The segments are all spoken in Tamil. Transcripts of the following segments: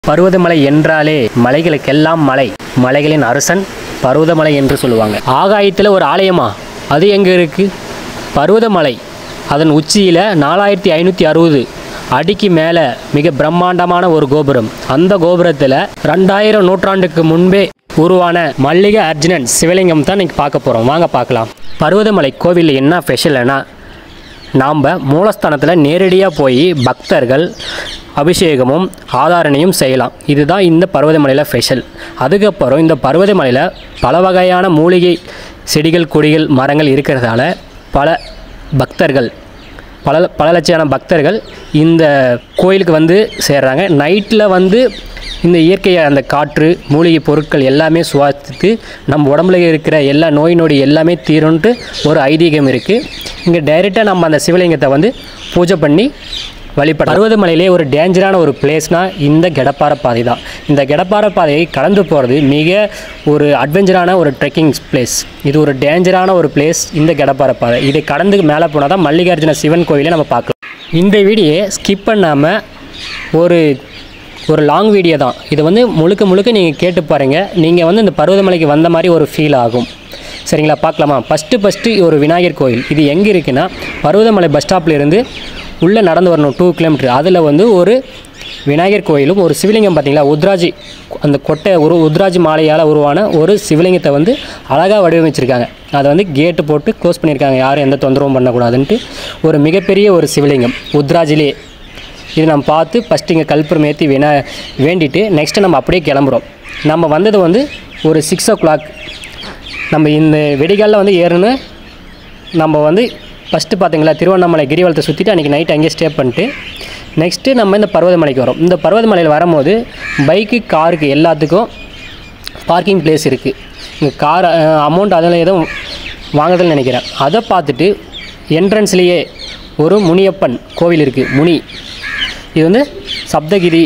பருவதமலை என்றாலே மலைகளுக்கெல்லாம் மலை மலைகளின் அரசன் பருவதமலை என்று சொல்லுவாங்க ஆகாயத்தில் ஒரு ஆலயமா அது எங்கே இருக்குது பருவதமலை அதன் உச்சியில் நாலாயிரத்தி ஐநூற்றி அறுபது அடிக்கு மேலே மிக பிரம்மாண்டமான ஒரு கோபுரம் அந்த கோபுரத்தில் ரெண்டாயிரம் நூற்றாண்டுக்கு முன்பே உருவான மல்லிகை அர்ஜுனன் சிவலிங்கம் தான் இன்னைக்கு பார்க்க போகிறோம் வாங்க பார்க்கலாம் பருவதமலை கோவிலில் என்ன ஸ்பெஷல்னா நாம் மூலஸ்தானத்தில் நேரடியாக போய் பக்தர்கள் அபிஷேகமும் ஆதாரணையும் செய்யலாம் இதுதான் இந்த பர்வதமலையில் ஸ்பெஷல் அதுக்கப்புறம் இந்த பர்வதமலையில் பல வகையான மூலிகை செடிகள் கொடிகள் மரங்கள் இருக்கிறதால பல பக்தர்கள் பல பல லட்சமான பக்தர்கள் இந்த கோயிலுக்கு வந்து சேர்றாங்க நைட்டில் வந்து இந்த இயற்கையை அந்த காற்று மூலிகை பொருட்கள் எல்லாமே சுவாசித்து நம்ம உடம்புல இருக்கிற எல்லா நோய் நொடி எல்லாமே தீரும்ன்ட்டு ஒரு ஐதீகம் இருக்குது இங்கே டைரெக்டாக நம்ம அந்த சிவலிங்கத்தை வந்து பூஜை பண்ணி வழிபட பருவதமலையிலே ஒரு டேஞ்சரான ஒரு பிளேஸ்னால் இந்த கெடப்பாறை பாதை தான் இந்த கெடப்பாறை பாதையை கடந்து போகிறது மிக ஒரு அட்வென்ச்சரான ஒரு ட்ரெக்கிங் பிளேஸ் இது ஒரு டேஞ்சரான ஒரு பிளேஸ் இந்த கெடப்பாறை பாதை இதை கடந்து மேலே போனால் தான் மல்லிகார்ஜுன சிவன் கோயிலை நம்ம பார்க்கலாம் இந்த வீடியோயை ஸ்கிப் பண்ணாமல் ஒரு ஒரு லாங் வீடியோ தான் இது வந்து முழுக்க முழுக்க நீங்கள் கேட்டு பாருங்கள் நீங்கள் வந்து இந்த பருவதமலைக்கு வந்த மாதிரி ஒரு ஃபீல் ஆகும் சரிங்களா பார்க்கலாமா ஃபஸ்ட்டு ஃபஸ்ட்டு ஒரு விநாயகர் கோயில் இது எங்கே இருக்குன்னா பருவதமலை பஸ் ஸ்டாப்ல இருந்து உள்ளே நடந்து வரணும் டூ கிலோமீட்டர் அதில் வந்து ஒரு விநாயகர் கோயிலும் ஒரு சிவலிங்கம் பார்த்தீங்களா உத்ராஜி அந்த கொட்டை ஒரு உத்ராஜி மாலையால் உருவான ஒரு சிவலிங்கத்தை வந்து அழகாக வடிவமைச்சிருக்காங்க அதை வந்து கேட்டு போட்டு க்ளோஸ் பண்ணியிருக்காங்க யாரும் எந்த தொந்தரவும் பண்ணக்கூடாதுன்ட்டு ஒரு மிகப்பெரிய ஒரு சிவலிங்கம் உத்ராஜிலே இது நம்ம பார்த்து ஃபஸ்ட்டு இங்கே கல்புரம் ஏற்றி வினா வேண்டிட்டு நெக்ஸ்ட்டு நம்ம அப்படியே கிளம்புறோம் நம்ம வந்தது வந்து ஒரு சிக்ஸ் ஓ கிளாக் நம்ம இந்த வெடிகாலில் வந்து ஏறணும் நம்ம வந்து ஃபஸ்ட்டு பார்த்தீங்களா திருவண்ணாமலை கிரிவலத்தை சுற்றிட்டு அன்றைக்கி நைட் அங்கேயே ஸ்டே பண்ணிட்டு நெக்ஸ்ட்டு நம்ம இந்த பர்வதமலைக்கு வரோம் இந்த பர்வதமலையில் வரும்போது பைக்கு காருக்கு எல்லாத்துக்கும் பார்க்கிங் பிளேஸ் இருக்குது இங்கே கார் அமௌண்ட் அதில் எதுவும் வாங்குறதுன்னு நினைக்கிறேன் அதை பார்த்துட்டு என்ட்ரன்ஸ்லேயே ஒரு முனியப்பன் கோவில் இருக்குது முனி இது வந்து சப்தகிரி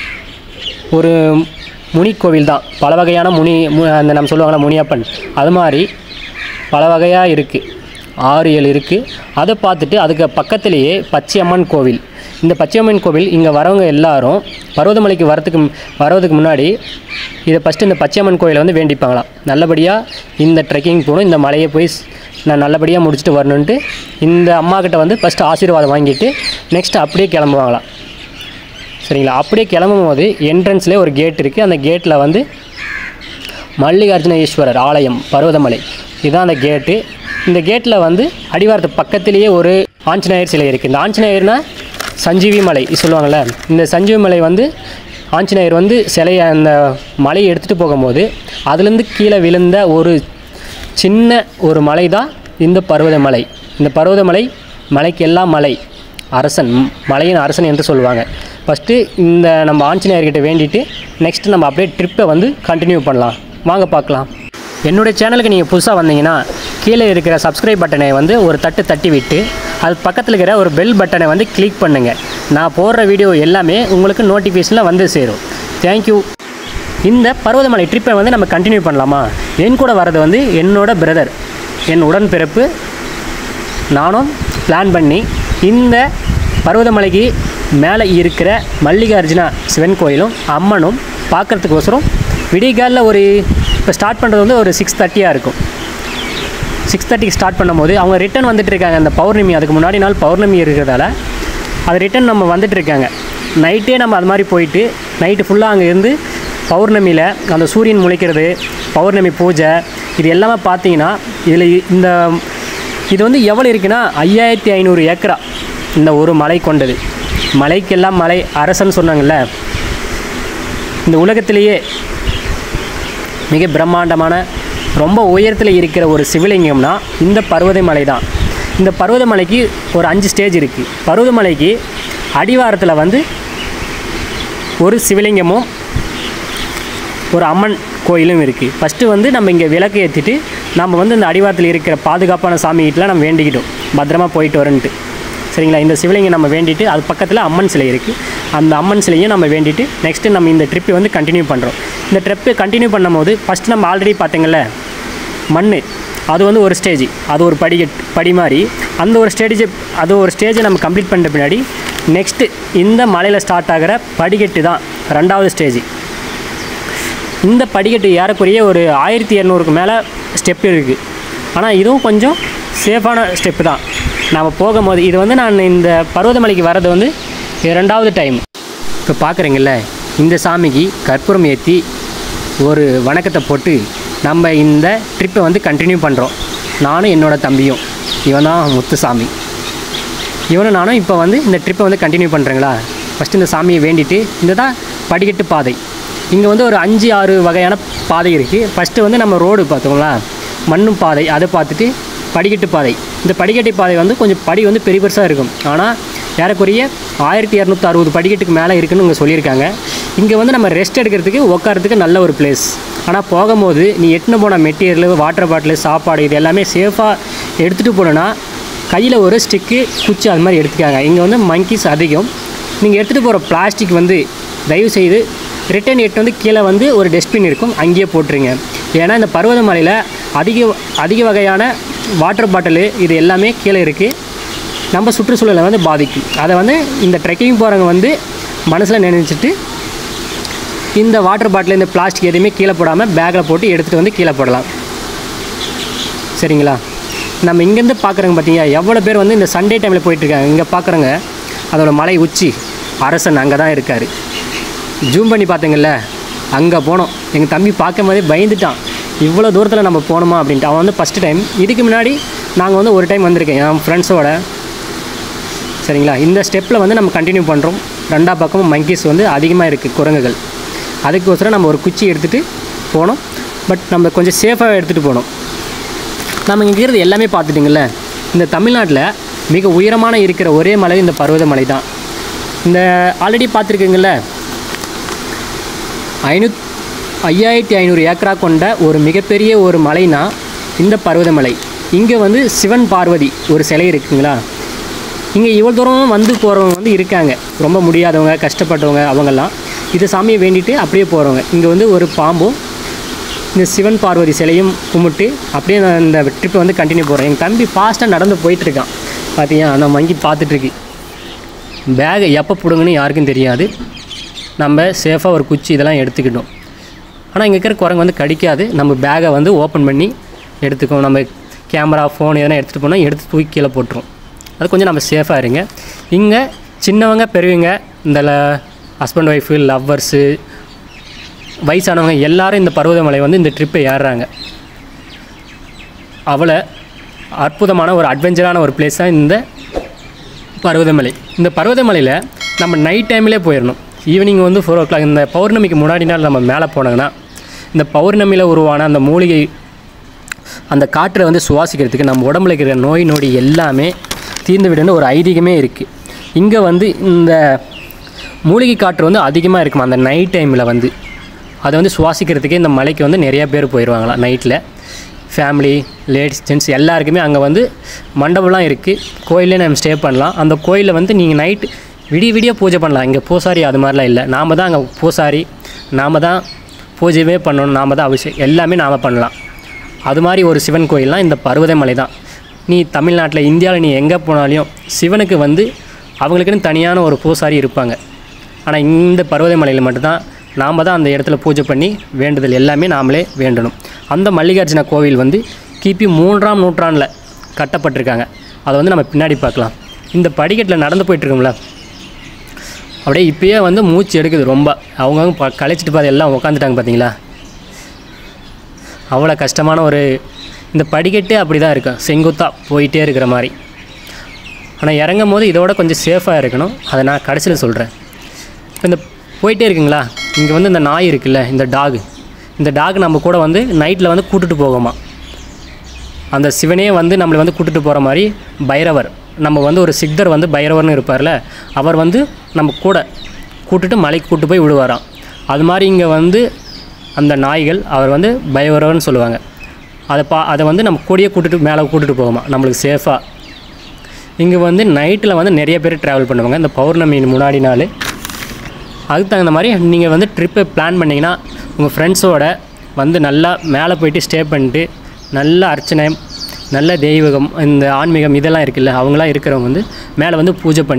ஒரு முனி கோவில் தான் பல வகையான முனி மு- அந்த நம்ம சொல்லுவாங்கள்ல முனியப்பன் அது மாதிரி பல வகையாக இருக்குது ஆறு ஏழு இருக்குது அதை பார்த்துட்டு அதுக்கு பக்கத்துலேயே பச்சையம்மன் கோவில் இந்த பச்சையம்மன் கோவில் இங்கே வரவங்க எல்லாரும் பர்வதமலைக்கு வரதுக்கு மு- வர்றதுக்கு முன்னாடி இதை ஃபஸ்ட்டு இந்த பச்சையம்மன் கோயிலை வந்து வேண்டிப்பாங்களாம் நல்லபடியாக இந்த ட்ரெக்கிங் போகணும் இந்த மலையை போய் ஸ்- நான் நல்லபடியாக முடிச்சுட்டு வரணுன்ட்டு இந்த அம்மா கிட்ட வந்து ஃபஸ்ட்டு ஆசீர்வாதம் வாங்கிட்டு நெக்ஸ்ட் அப்படியே கிளம்புவாங்களாம் சரிங்களா அப்படியே கிளம்பும் போது என்ட்ரன்ஸ்லேயே ஒரு கேட் இருக்குது அந்த கேட்டில் வந்து மல்லிகார்ஜுன ஈஸ்வரர் ஆலயம் பர்வதமலை இதுதான் அந்த கேட்டு இந்த கேட்டில் வந்து அடிவாரத்து பக்கத்திலேயே ஒரு ஆஞ்சநேயர் சிலை இருக்குது இந்த ஆஞ்சநேயர்னா சஞ்சீவி மலை சொல்லுவாங்கள்ல இந்த சஞ்சீவி மலை வந்து ஆஞ்சநேயர் வந்து சிலையை அந்த மலையை எடுத்துகிட்டு போகும்போது அதுலேருந்து கீழே விழுந்த ஒரு சின்ன ஒரு மலை தான் இந்த பர்வதமலை இந்த பர்வதமலை மலைக்கெல்லாம் மலை அரசன் ம், மலையின் அரசன் என்று சொல்லுவாங்க ஃபஸ்ட்டு இந்த நம்ம ஆஞ்சநேயர்கிட்ட வேண்டிட்டு நெக்ஸ்ட் நம்ம அப்படியே ட்ரிப்பை வந்து கண்டினியூ பண்ணலாம் வாங்க பார்க்கலாம் என்னுடைய சேனலுக்கு நீங்கள் புதுசாக வந்தீங்கன்னா கீழே இருக்கிற சப்ஸ்கிரைப் பட்டனை வந்து ஒரு தட்டு தட்டி விட்டு அது பக்கத்தில் இருக்கிற ஒரு பெல் பட்டனை வந்து கிளிக் பண்ணுங்கள் நான் போடுற வீடியோ எல்லாமே உங்களுக்கு நோட்டிஃபிகேஷனில் வந்து சேரும் தேங்க்யூ இந்த பர்வதமலை ட்ரிப்பை வந்து நம்ம கண்டினியூ பண்ணலாமா என் கூட வர்றது வந்து என்னோட பிரதர் என் உடன்பிறப்பு நானும் பிளான் பண்ணி இந்த பர்வதமலைக்கு மேலே இருக்கிற மல்லிகார்ஜுனா சிவன் கோயிலும் அம்மனும் பார்க்கறதுக்கோசரம் விடிகாலில் ஒரு இப்போ ஸ்டார்ட் பண்ணுறது வந்து ஒரு சிக்ஸ் தேர்ட்டியாக இருக்கும் சிக்ஸ் தேர்ட்டிக்கு ஸ்டார்ட் பண்ணும்போது அவங்க ரிட்டன் வந்துட்டு இருக்காங்க அந்த பௌர்ணமி அதுக்கு முன்னாடி நாள் பௌர்ணமி இருக்கிறதால அது ரிட்டன் நம்ம வந்துட்டு இருக்காங்க நைட்டே நம்ம அது மாதிரி போயிட்டு நைட்டு ஃபுல்லாக அங்கே இருந்து பௌர்ணமியில் அந்த சூரியன் முளைக்கிறது பௌர்ணமி பூஜை இது எல்லாமே பார்த்தீங்கன்னா இதில் இந்த இது வந்து எவ்வளோ இருக்குன்னா ஐயாயிரத்தி ஐநூறு ஏக்கரா இந்த ஒரு மலை கொண்டது மலைக்கெல்லாம் மலை அரசன் சொன்னாங்கல்ல இந்த உலகத்திலேயே மிக பிரம்மாண்டமான ரொம்ப உயரத்தில் இருக்கிற ஒரு சிவலிங்கம்னா இந்த பர்வதமலை தான் இந்த பர்வதமலைக்கு ஒரு அஞ்சு ஸ்டேஜ் இருக்குது பர்வதமலைக்கு அடிவாரத்தில் வந்து ஒரு சிவலிங்கமும் ஒரு அம்மன் கோயிலும் இருக்குது ஃபஸ்ட்டு வந்து நம்ம இங்கே விளக்கு ஏற்றிட்டு நம்ம வந்து இந்த அடிவாரத்தில் இருக்கிற பாதுகாப்பான சாமிகிட்டலாம் நம்ம வேண்டிக்கிட்டோம் பத்திரமா போயிட்டு வரன்ட்டு சரிங்களா இந்த சிவலிங்கம் நம்ம வேண்டிட்டு அது பக்கத்தில் அம்மன் சிலை இருக்குது அந்த அம்மன் சிலையும் நம்ம வேண்டிட்டு நெக்ஸ்ட்டு நம்ம இந்த ட்ரிப்பை வந்து கண்டினியூ பண்ணுறோம் இந்த ட்ரிப்பை கண்டினியூ பண்ணும்போது ஃபஸ்ட்டு நம்ம ஆல்ரெடி பார்த்தீங்கல்ல மண் அது வந்து ஒரு ஸ்டேஜ் அது ஒரு படி படி மாதிரி அந்த ஒரு ஸ்டேஜ் அது ஒரு ஸ்டேஜை நம்ம கம்ப்ளீட் பண்ணிட்ட பின்னாடி நெக்ஸ்ட்டு இந்த மலையில் ஸ்டார்ட் ஆகிற படிக்கட்டு தான் ரெண்டாவது ஸ்டேஜ் இந்த படிக்கட்டு ஏறக்குறைய ஒரு ஆயிரத்தி இரநூறுக்கு மேலே ஸ்டெப் இருக்குது ஆனால் இதுவும் கொஞ்சம் சேஃபான ஸ்டெப்பு தான் நாம் போகும்போது இது வந்து நான் இந்த பர்வதமலைக்கு வர்றது வந்து இது ரெண்டாவது டைம் இப்போ பார்க்குறீங்கள இந்த சாமிக்கு கற்பூரம் ஏற்றி ஒரு வணக்கத்தை போட்டு நம்ம இந்த ட்ரிப்பை வந்து கண்டினியூ பண்ணுறோம் நானும் என்னோடய தம்பியும் இவன் தான் முத்துசாமி இவனும் நானும் இப்போ வந்து இந்த ட்ரிப்பை வந்து கண்டினியூ பண்ணுறேங்களா ஃபஸ்ட்டு இந்த சாமியை வேண்டிட்டு இந்த தான் படிக்கட்டு பாதை இங்கே வந்து ஒரு அஞ்சு ஆறு வகையான பாதை இருக்குது ஃபஸ்ட்டு வந்து நம்ம ரோடு பார்த்தோங்களா மண்ணும் பாதை அதை பார்த்துட்டு படிக்கட்டு பாதை இந்த படிக்கட்டு பாதை வந்து கொஞ்சம் படி வந்து பெரிய பெருசாக இருக்கும் ஆனால் ஏறக்குறைய ஆயிரத்தி இரநூத்தி அறுபது படிக்கட்டுக்கு மேலே இருக்குன்னு இங்கே சொல்லியிருக்காங்க இங்கே வந்து நம்ம ரெஸ்ட் எடுக்கிறதுக்கு உட்காரத்துக்கு நல்ல ஒரு பிளேஸ் ஆனால் போகும்போது நீ எட்டுன்னு போன மெட்டீரியல் வாட்டர் பாட்டில் சாப்பாடு இது எல்லாமே சேஃபாக எடுத்துகிட்டு போனோன்னா கையில் ஒரு ஸ்டிக்கு குச்சி அது மாதிரி எடுத்துக்காங்க இங்கே வந்து மங்கிஸ் அதிகம் நீங்கள் எடுத்துகிட்டு போகிற பிளாஸ்டிக் வந்து தயவு செய்து ரிட்டன் எட்டு வந்து கீழே வந்து ஒரு டஸ்ட்பின் இருக்கும் அங்கேயே போட்டுருங்க ஏன்னா இந்த பர்வதமலையில் அதிக அதிக வகையான வாட்டர் பாட்டிலு இது எல்லாமே கீழே இருக்குது நம்ம சுற்றுச்சூழலை வந்து பாதிக்கும் அதை வந்து இந்த ட்ரெக்கிங் போகிறவங்க வந்து மனசில் நினைச்சிட்டு இந்த வாட்டர் பாட்டில் இந்த பிளாஸ்டிக் எதுவுமே கீழே போடாமல் பேக்கில் போட்டு எடுத்துகிட்டு வந்து கீழே போடலாம் சரிங்களா நம்ம இங்கேருந்து பார்க்குறவங்க பார்த்தீங்க எவ்வளோ பேர் வந்து இந்த சண்டே டைமில் போயிட்டுருக்காங்க இங்கே பார்க்குறவங்க அதோட மலை உச்சி அரசன் அங்கே தான் இருக்கார் ஜூம் பண்ணி பார்த்தீங்கல்ல அங்கே போனோம் எங்கள் தம்பி பார்க்கும் போதே பயந்துட்டான் இவ்வளோ தூரத்தில் நம்ம போகணுமா அப்படின்ட்டு அவன் வந்து ஃபஸ்ட்டு டைம் இதுக்கு முன்னாடி நாங்கள் வந்து ஒரு டைம் வந்திருக்கேன் என் ஃப்ரெண்ட்ஸோட சரிங்களா இந்த ஸ்டெப்பில் வந்து நம்ம கண்டினியூ பண்ணுறோம் ரெண்டா பக்கமும் மங்கீஸ் வந்து அதிகமாக இருக்குது குரங்குகள் அதுக்கோசரம் நம்ம ஒரு குச்சி எடுத்துகிட்டு போனோம் பட் நம்ம கொஞ்சம் சேஃபாக எடுத்துகிட்டு போனோம் நம்ம இங்கே இருக்கிறது எல்லாமே பார்த்துட்டிங்கள இந்த தமிழ்நாட்டில் மிக உயரமான இருக்கிற ஒரே மலை இந்த பர்வதமலை தான் இந்த ஆல்ரெடி பார்த்துருக்கீங்கள ஐநூத் ஐயாயிரத்தி ஐநூறு ஏக்கரா கொண்ட ஒரு மிகப்பெரிய ஒரு மலைனா இந்த பர்வதமலை இங்கே வந்து சிவன் பார்வதி ஒரு சிலை இருக்குங்களா இங்கே இவ்வளோ தூரம் வந்து போகிறவங்க வந்து இருக்காங்க ரொம்ப முடியாதவங்க கஷ்டப்பட்டவங்க அவங்கெல்லாம் இது சாமியை வேண்டிட்டு அப்படியே போகிறவங்க இங்கே வந்து ஒரு பாம்பும் இந்த சிவன் பார்வதி சிலையும் கும்பிட்டு அப்படியே நான் இந்த ட்ரிப்பை வந்து கண்டினியூ போகிறேன் எங்கள் தம்பி ஃபாஸ்ட்டாக நடந்து போயிட்டுருக்கான் பார்த்தீங்கன்னா அந்த மங்கி பார்த்துட்ருக்கு பேகை எப்போ பிடுங்கன்னு யாருக்கும் தெரியாது நம்ம சேஃபாக ஒரு குச்சி இதெல்லாம் எடுத்துக்கிட்டோம் ஆனால் இங்கே இருக்கிற குரங்கு வந்து கடிக்காது நம்ம பேகை வந்து ஓப்பன் பண்ணி எடுத்துக்கோம் நம்ம கேமரா ஃபோன் எதனா எடுத்துகிட்டு போனால் எடுத்து தூக்கி கீழே போட்டுரும் அது கொஞ்சம் நம்ம சேஃபாக இருங்க இங்கே சின்னவங்க பெரியவங்க இந்த ஹஸ்பண்ட் ஒய்ஃபு லவ்வர்ஸு வயசானவங்க எல்லாரும் இந்த பருவதமலை வந்து இந்த ட்ரிப்பை ஏறுறாங்க அவ்வளோ அற்புதமான ஒரு அட்வென்ச்சரான ஒரு பிளேஸ் தான் இந்த பருவதமலை இந்த பருவதமலையில் நம்ம நைட் டைம்லேயே போயிடணும் ஈவினிங் வந்து ஃபோர் ஓ கிளாக் இந்த பௌர்ணமிக்கு முன்னாடி நாள் நம்ம மேலே போனாங்கன்னா இந்த பௌர்ணமியில் உருவான அந்த மூலிகை அந்த காற்றை வந்து சுவாசிக்கிறதுக்கு நம்ம உடம்புல இருக்கிற நோய் நொடி எல்லாமே தீர்ந்து விடுன்னு ஒரு ஐதீகமே இருக்குது இங்கே வந்து இந்த மூலிகை காற்று வந்து அதிகமாக இருக்குமா அந்த நைட் டைமில் வந்து அதை வந்து சுவாசிக்கிறதுக்கே இந்த மலைக்கு வந்து நிறையா பேர் போயிடுவாங்களாம் நைட்டில் ஃபேமிலி லேடிஸ் ஜென்ட்ஸ் எல்லாருக்குமே அங்கே வந்து மண்டபம்லாம் இருக்குது கோயிலே நம்ம ஸ்டே பண்ணலாம் அந்த கோயிலில் வந்து நீங்கள் நைட் விடிய விடிய பூஜை பண்ணலாம் இங்கே பூசாரி அது மாதிரிலாம் இல்லை நாம் தான் அங்கே பூசாரி நாம் தான் பூஜையுமே பண்ணணும் நாம் தான் அபிஷேகம் எல்லாமே நாம் பண்ணலாம் அது மாதிரி ஒரு சிவன் கோயில்லாம் இந்த பருவதமலை தான் நீ தமிழ்நாட்டில் இந்தியாவில் நீ எங்கே போனாலையும் சிவனுக்கு வந்து அவங்களுக்குன்னு தனியான ஒரு பூசாரி இருப்பாங்க ஆனால் இந்த பருவதமலையில் மட்டும்தான் நாம் தான் அந்த இடத்துல பூஜை பண்ணி வேண்டுதல் எல்லாமே நாமளே வேண்டணும் அந்த மல்லிகார்ஜுன கோவில் வந்து கிபி மூன்றாம் நூற்றாண்டில் கட்டப்பட்டிருக்காங்க அதை வந்து நம்ம பின்னாடி பார்க்கலாம் இந்த படிக்கட்டில் நடந்து போயிட்டுருக்கோம்ல அப்படியே இப்பயே வந்து மூச்சு எடுக்குது ரொம்ப அவங்கவுங்க ப களைச்சிட்டு பாதி எல்லாம் உட்காந்துட்டாங்க பார்த்தீங்களா அவ்வளோ கஷ்டமான ஒரு இந்த படிக்கட்டே அப்படி தான் இருக்கும் செங்குத்தாக போயிட்டே இருக்கிற மாதிரி ஆனால் இறங்கும் போது இதோட கொஞ்சம் சேஃபாக இருக்கணும் அதை நான் கடைசியில் சொல்கிறேன் இப்போ இந்த போயிட்டே இருக்குங்களா இங்கே வந்து இந்த நாய் இருக்குல்ல இந்த டாகு இந்த டாக் நம்ம கூட வந்து நைட்டில் வந்து கூட்டிட்டு போகுமா அந்த சிவனே வந்து நம்மளை வந்து கூட்டிட்டு போகிற மாதிரி பைரவர் நம்ம வந்து ஒரு சித்தர் வந்து பைரவர்னு இருப்பார்ல அவர் வந்து நம்ம கூட கூட்டிட்டு மலைக்கு கூட்டு போய் விடுவாராம் அது மாதிரி இங்கே வந்து அந்த நாய்கள் அவர் வந்து பைரவர்னு சொல்லுவாங்க அதை பா அதை வந்து நம்ம கூடயே கூட்டிட்டு மேலே கூட்டிட்டு போகுமா நம்மளுக்கு சேஃபாக இங்கே வந்து நைட்டில் வந்து நிறைய பேர் ட்ராவல் பண்ணுவாங்க இந்த பௌர்ணமி முன்னாடி நாள் அதுக்கு தகுந்த மாதிரி நீங்கள் வந்து ட்ரிப்பை பிளான் பண்ணிங்கன்னா உங்கள் ஃப்ரெண்ட்ஸோட வந்து நல்லா மேலே போயிட்டு ஸ்டே பண்ணிட்டு நல்ல அர்ச்சனை நல்ல தெய்வகம் இந்த ஆன்மீகம் இதெல்லாம் இருக்குல்ல அவங்களாம் இருக்கிறவங்க வந்து மேலே வந்து பூஜை பண்ணி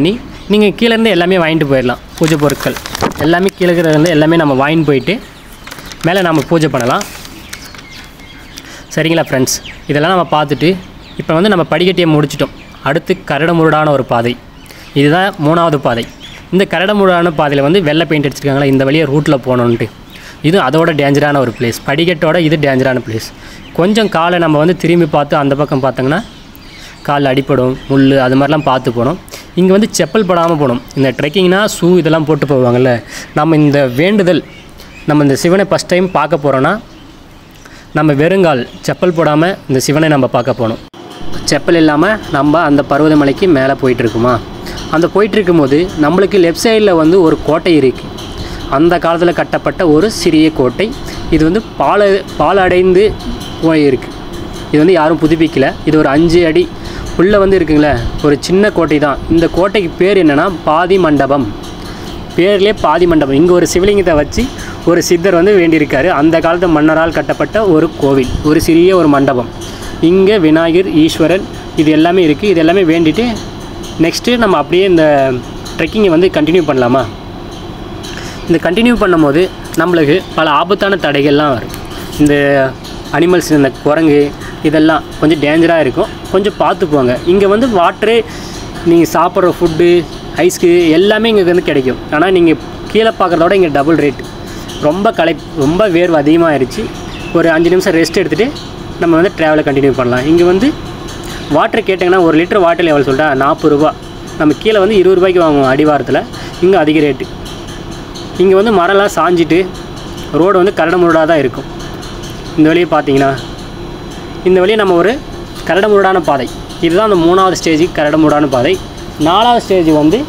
நீங்கள் கீழேருந்து எல்லாமே வாங்கிட்டு போயிடலாம் பூஜை பொருட்கள் எல்லாமே கீழே இருந்து எல்லாமே நம்ம வாங்கிட்டு போயிட்டு மேலே நம்ம பூஜை பண்ணலாம் சரிங்களா ஃப்ரெண்ட்ஸ் இதெல்லாம் நம்ம பார்த்துட்டு இப்போ வந்து நம்ம படிக்கட்டியை முடிச்சிட்டோம் அடுத்து கரடுமுரடான ஒரு பாதை இதுதான் மூணாவது பாதை இந்த கரடுமுரடான பாதையில் வந்து வெள்ளை பெயிண்ட் அடிச்சிருக்காங்களா இந்த வழியாக ரூட்டில் போகணுன்ட்டு இது அதோட டேஞ்சரான ஒரு பிளேஸ் படிக்கட்டோட இது டேஞ்சரான பிளேஸ் கொஞ்சம் காலை நம்ம வந்து திரும்பி பார்த்து அந்த பக்கம் பார்த்தோங்கன்னா காலில் அடிப்படும் முள் அது மாதிரிலாம் பார்த்து போகணும் இங்கே வந்து செப்பல் படாமல் போகணும் இந்த ட்ரெக்கிங்னா ஷூ இதெல்லாம் போட்டு போவாங்கல்ல நம்ம இந்த வேண்டுதல் நம்ம இந்த சிவனை ஃபஸ்ட் டைம் பார்க்க போகிறோன்னா நம்ம வெறுங்கால் செப்பல் போடாமல் இந்த சிவனை நம்ம பார்க்க போகணும் செப்பல் இல்லாமல் நம்ம அந்த பருவதமலைக்கு மேலே போயிட்டுருக்குமா அந்த போயிட்டுருக்கும்போது நம்மளுக்கு லெஃப்ட் சைடில் வந்து ஒரு கோட்டை இருக்குது அந்த காலத்தில் கட்டப்பட்ட ஒரு சிறிய கோட்டை இது வந்து பால பாலடைந்து போயிருக்கு இது வந்து யாரும் புதுப்பிக்கல இது ஒரு அஞ்சு அடி உள்ளே வந்து இருக்குங்களே ஒரு சின்ன கோட்டை தான் இந்த கோட்டைக்கு பேர் என்னென்னா பாதி மண்டபம் பேர்லேயே பாதி மண்டபம் இங்கே ஒரு சிவலிங்கத்தை வச்சு ஒரு சித்தர் வந்து வேண்டியிருக்காரு அந்த காலத்து மன்னரால் கட்டப்பட்ட ஒரு கோவில் ஒரு சிறிய ஒரு மண்டபம் இங்கே விநாயகர் ஈஸ்வரன் இது எல்லாமே இருக்குது இது எல்லாமே வேண்டிட்டு நெக்ஸ்ட்டு நம்ம அப்படியே இந்த ட்ரெக்கிங்கை வந்து கண்டினியூ பண்ணலாமா இந்த கண்டினியூ பண்ணும்போது நம்மளுக்கு பல ஆபத்தான தடைகள்லாம் வரும் இந்த அனிமல்ஸ் இந்த குரங்கு இதெல்லாம் கொஞ்சம் டேஞ்சராக இருக்கும் கொஞ்சம் பார்த்து போங்க இங்கே வந்து வாட்டரு நீங்கள் சாப்பிட்ற ஃபுட்டு ஐஸ்க்கு எல்லாமே இங்கே வந்து கிடைக்கும் ஆனால் நீங்கள் கீழே பார்க்குறதோட இங்கே டபுள் ரேட் ரொம்ப கலை ரொம்ப வேர்வு அதிகமாகிருச்சு ஒரு அஞ்சு நிமிஷம் ரெஸ்ட் எடுத்துகிட்டு நம்ம வந்து ட்ராவலை கண்டினியூ பண்ணலாம் இங்கே வந்து வாட்டர் கேட்டிங்கன்னா ஒரு லிட்டர் வாட்டர் எவ்வளோ சொல்லிட்டா நாற்பது ரூபா நம்ம கீழே வந்து இருபது ரூபாய்க்கு வாங்குவோம் அடிவாரத்தில் இங்கே அதிக ரேட்டு இங்கே வந்து மரம்லாம் சாஞ்சிட்டு ரோடு வந்து கரடுமுரடாக தான் இருக்கும் இந்த வழியை பார்த்தீங்கன்னா இந்த வழியை நம்ம ஒரு கரடுமுரடான பாதை இதுதான் அந்த மூணாவது ஸ்டேஜ் கரடுமுரடான பாதை நாலாவது ஸ்டேஜ் வந்து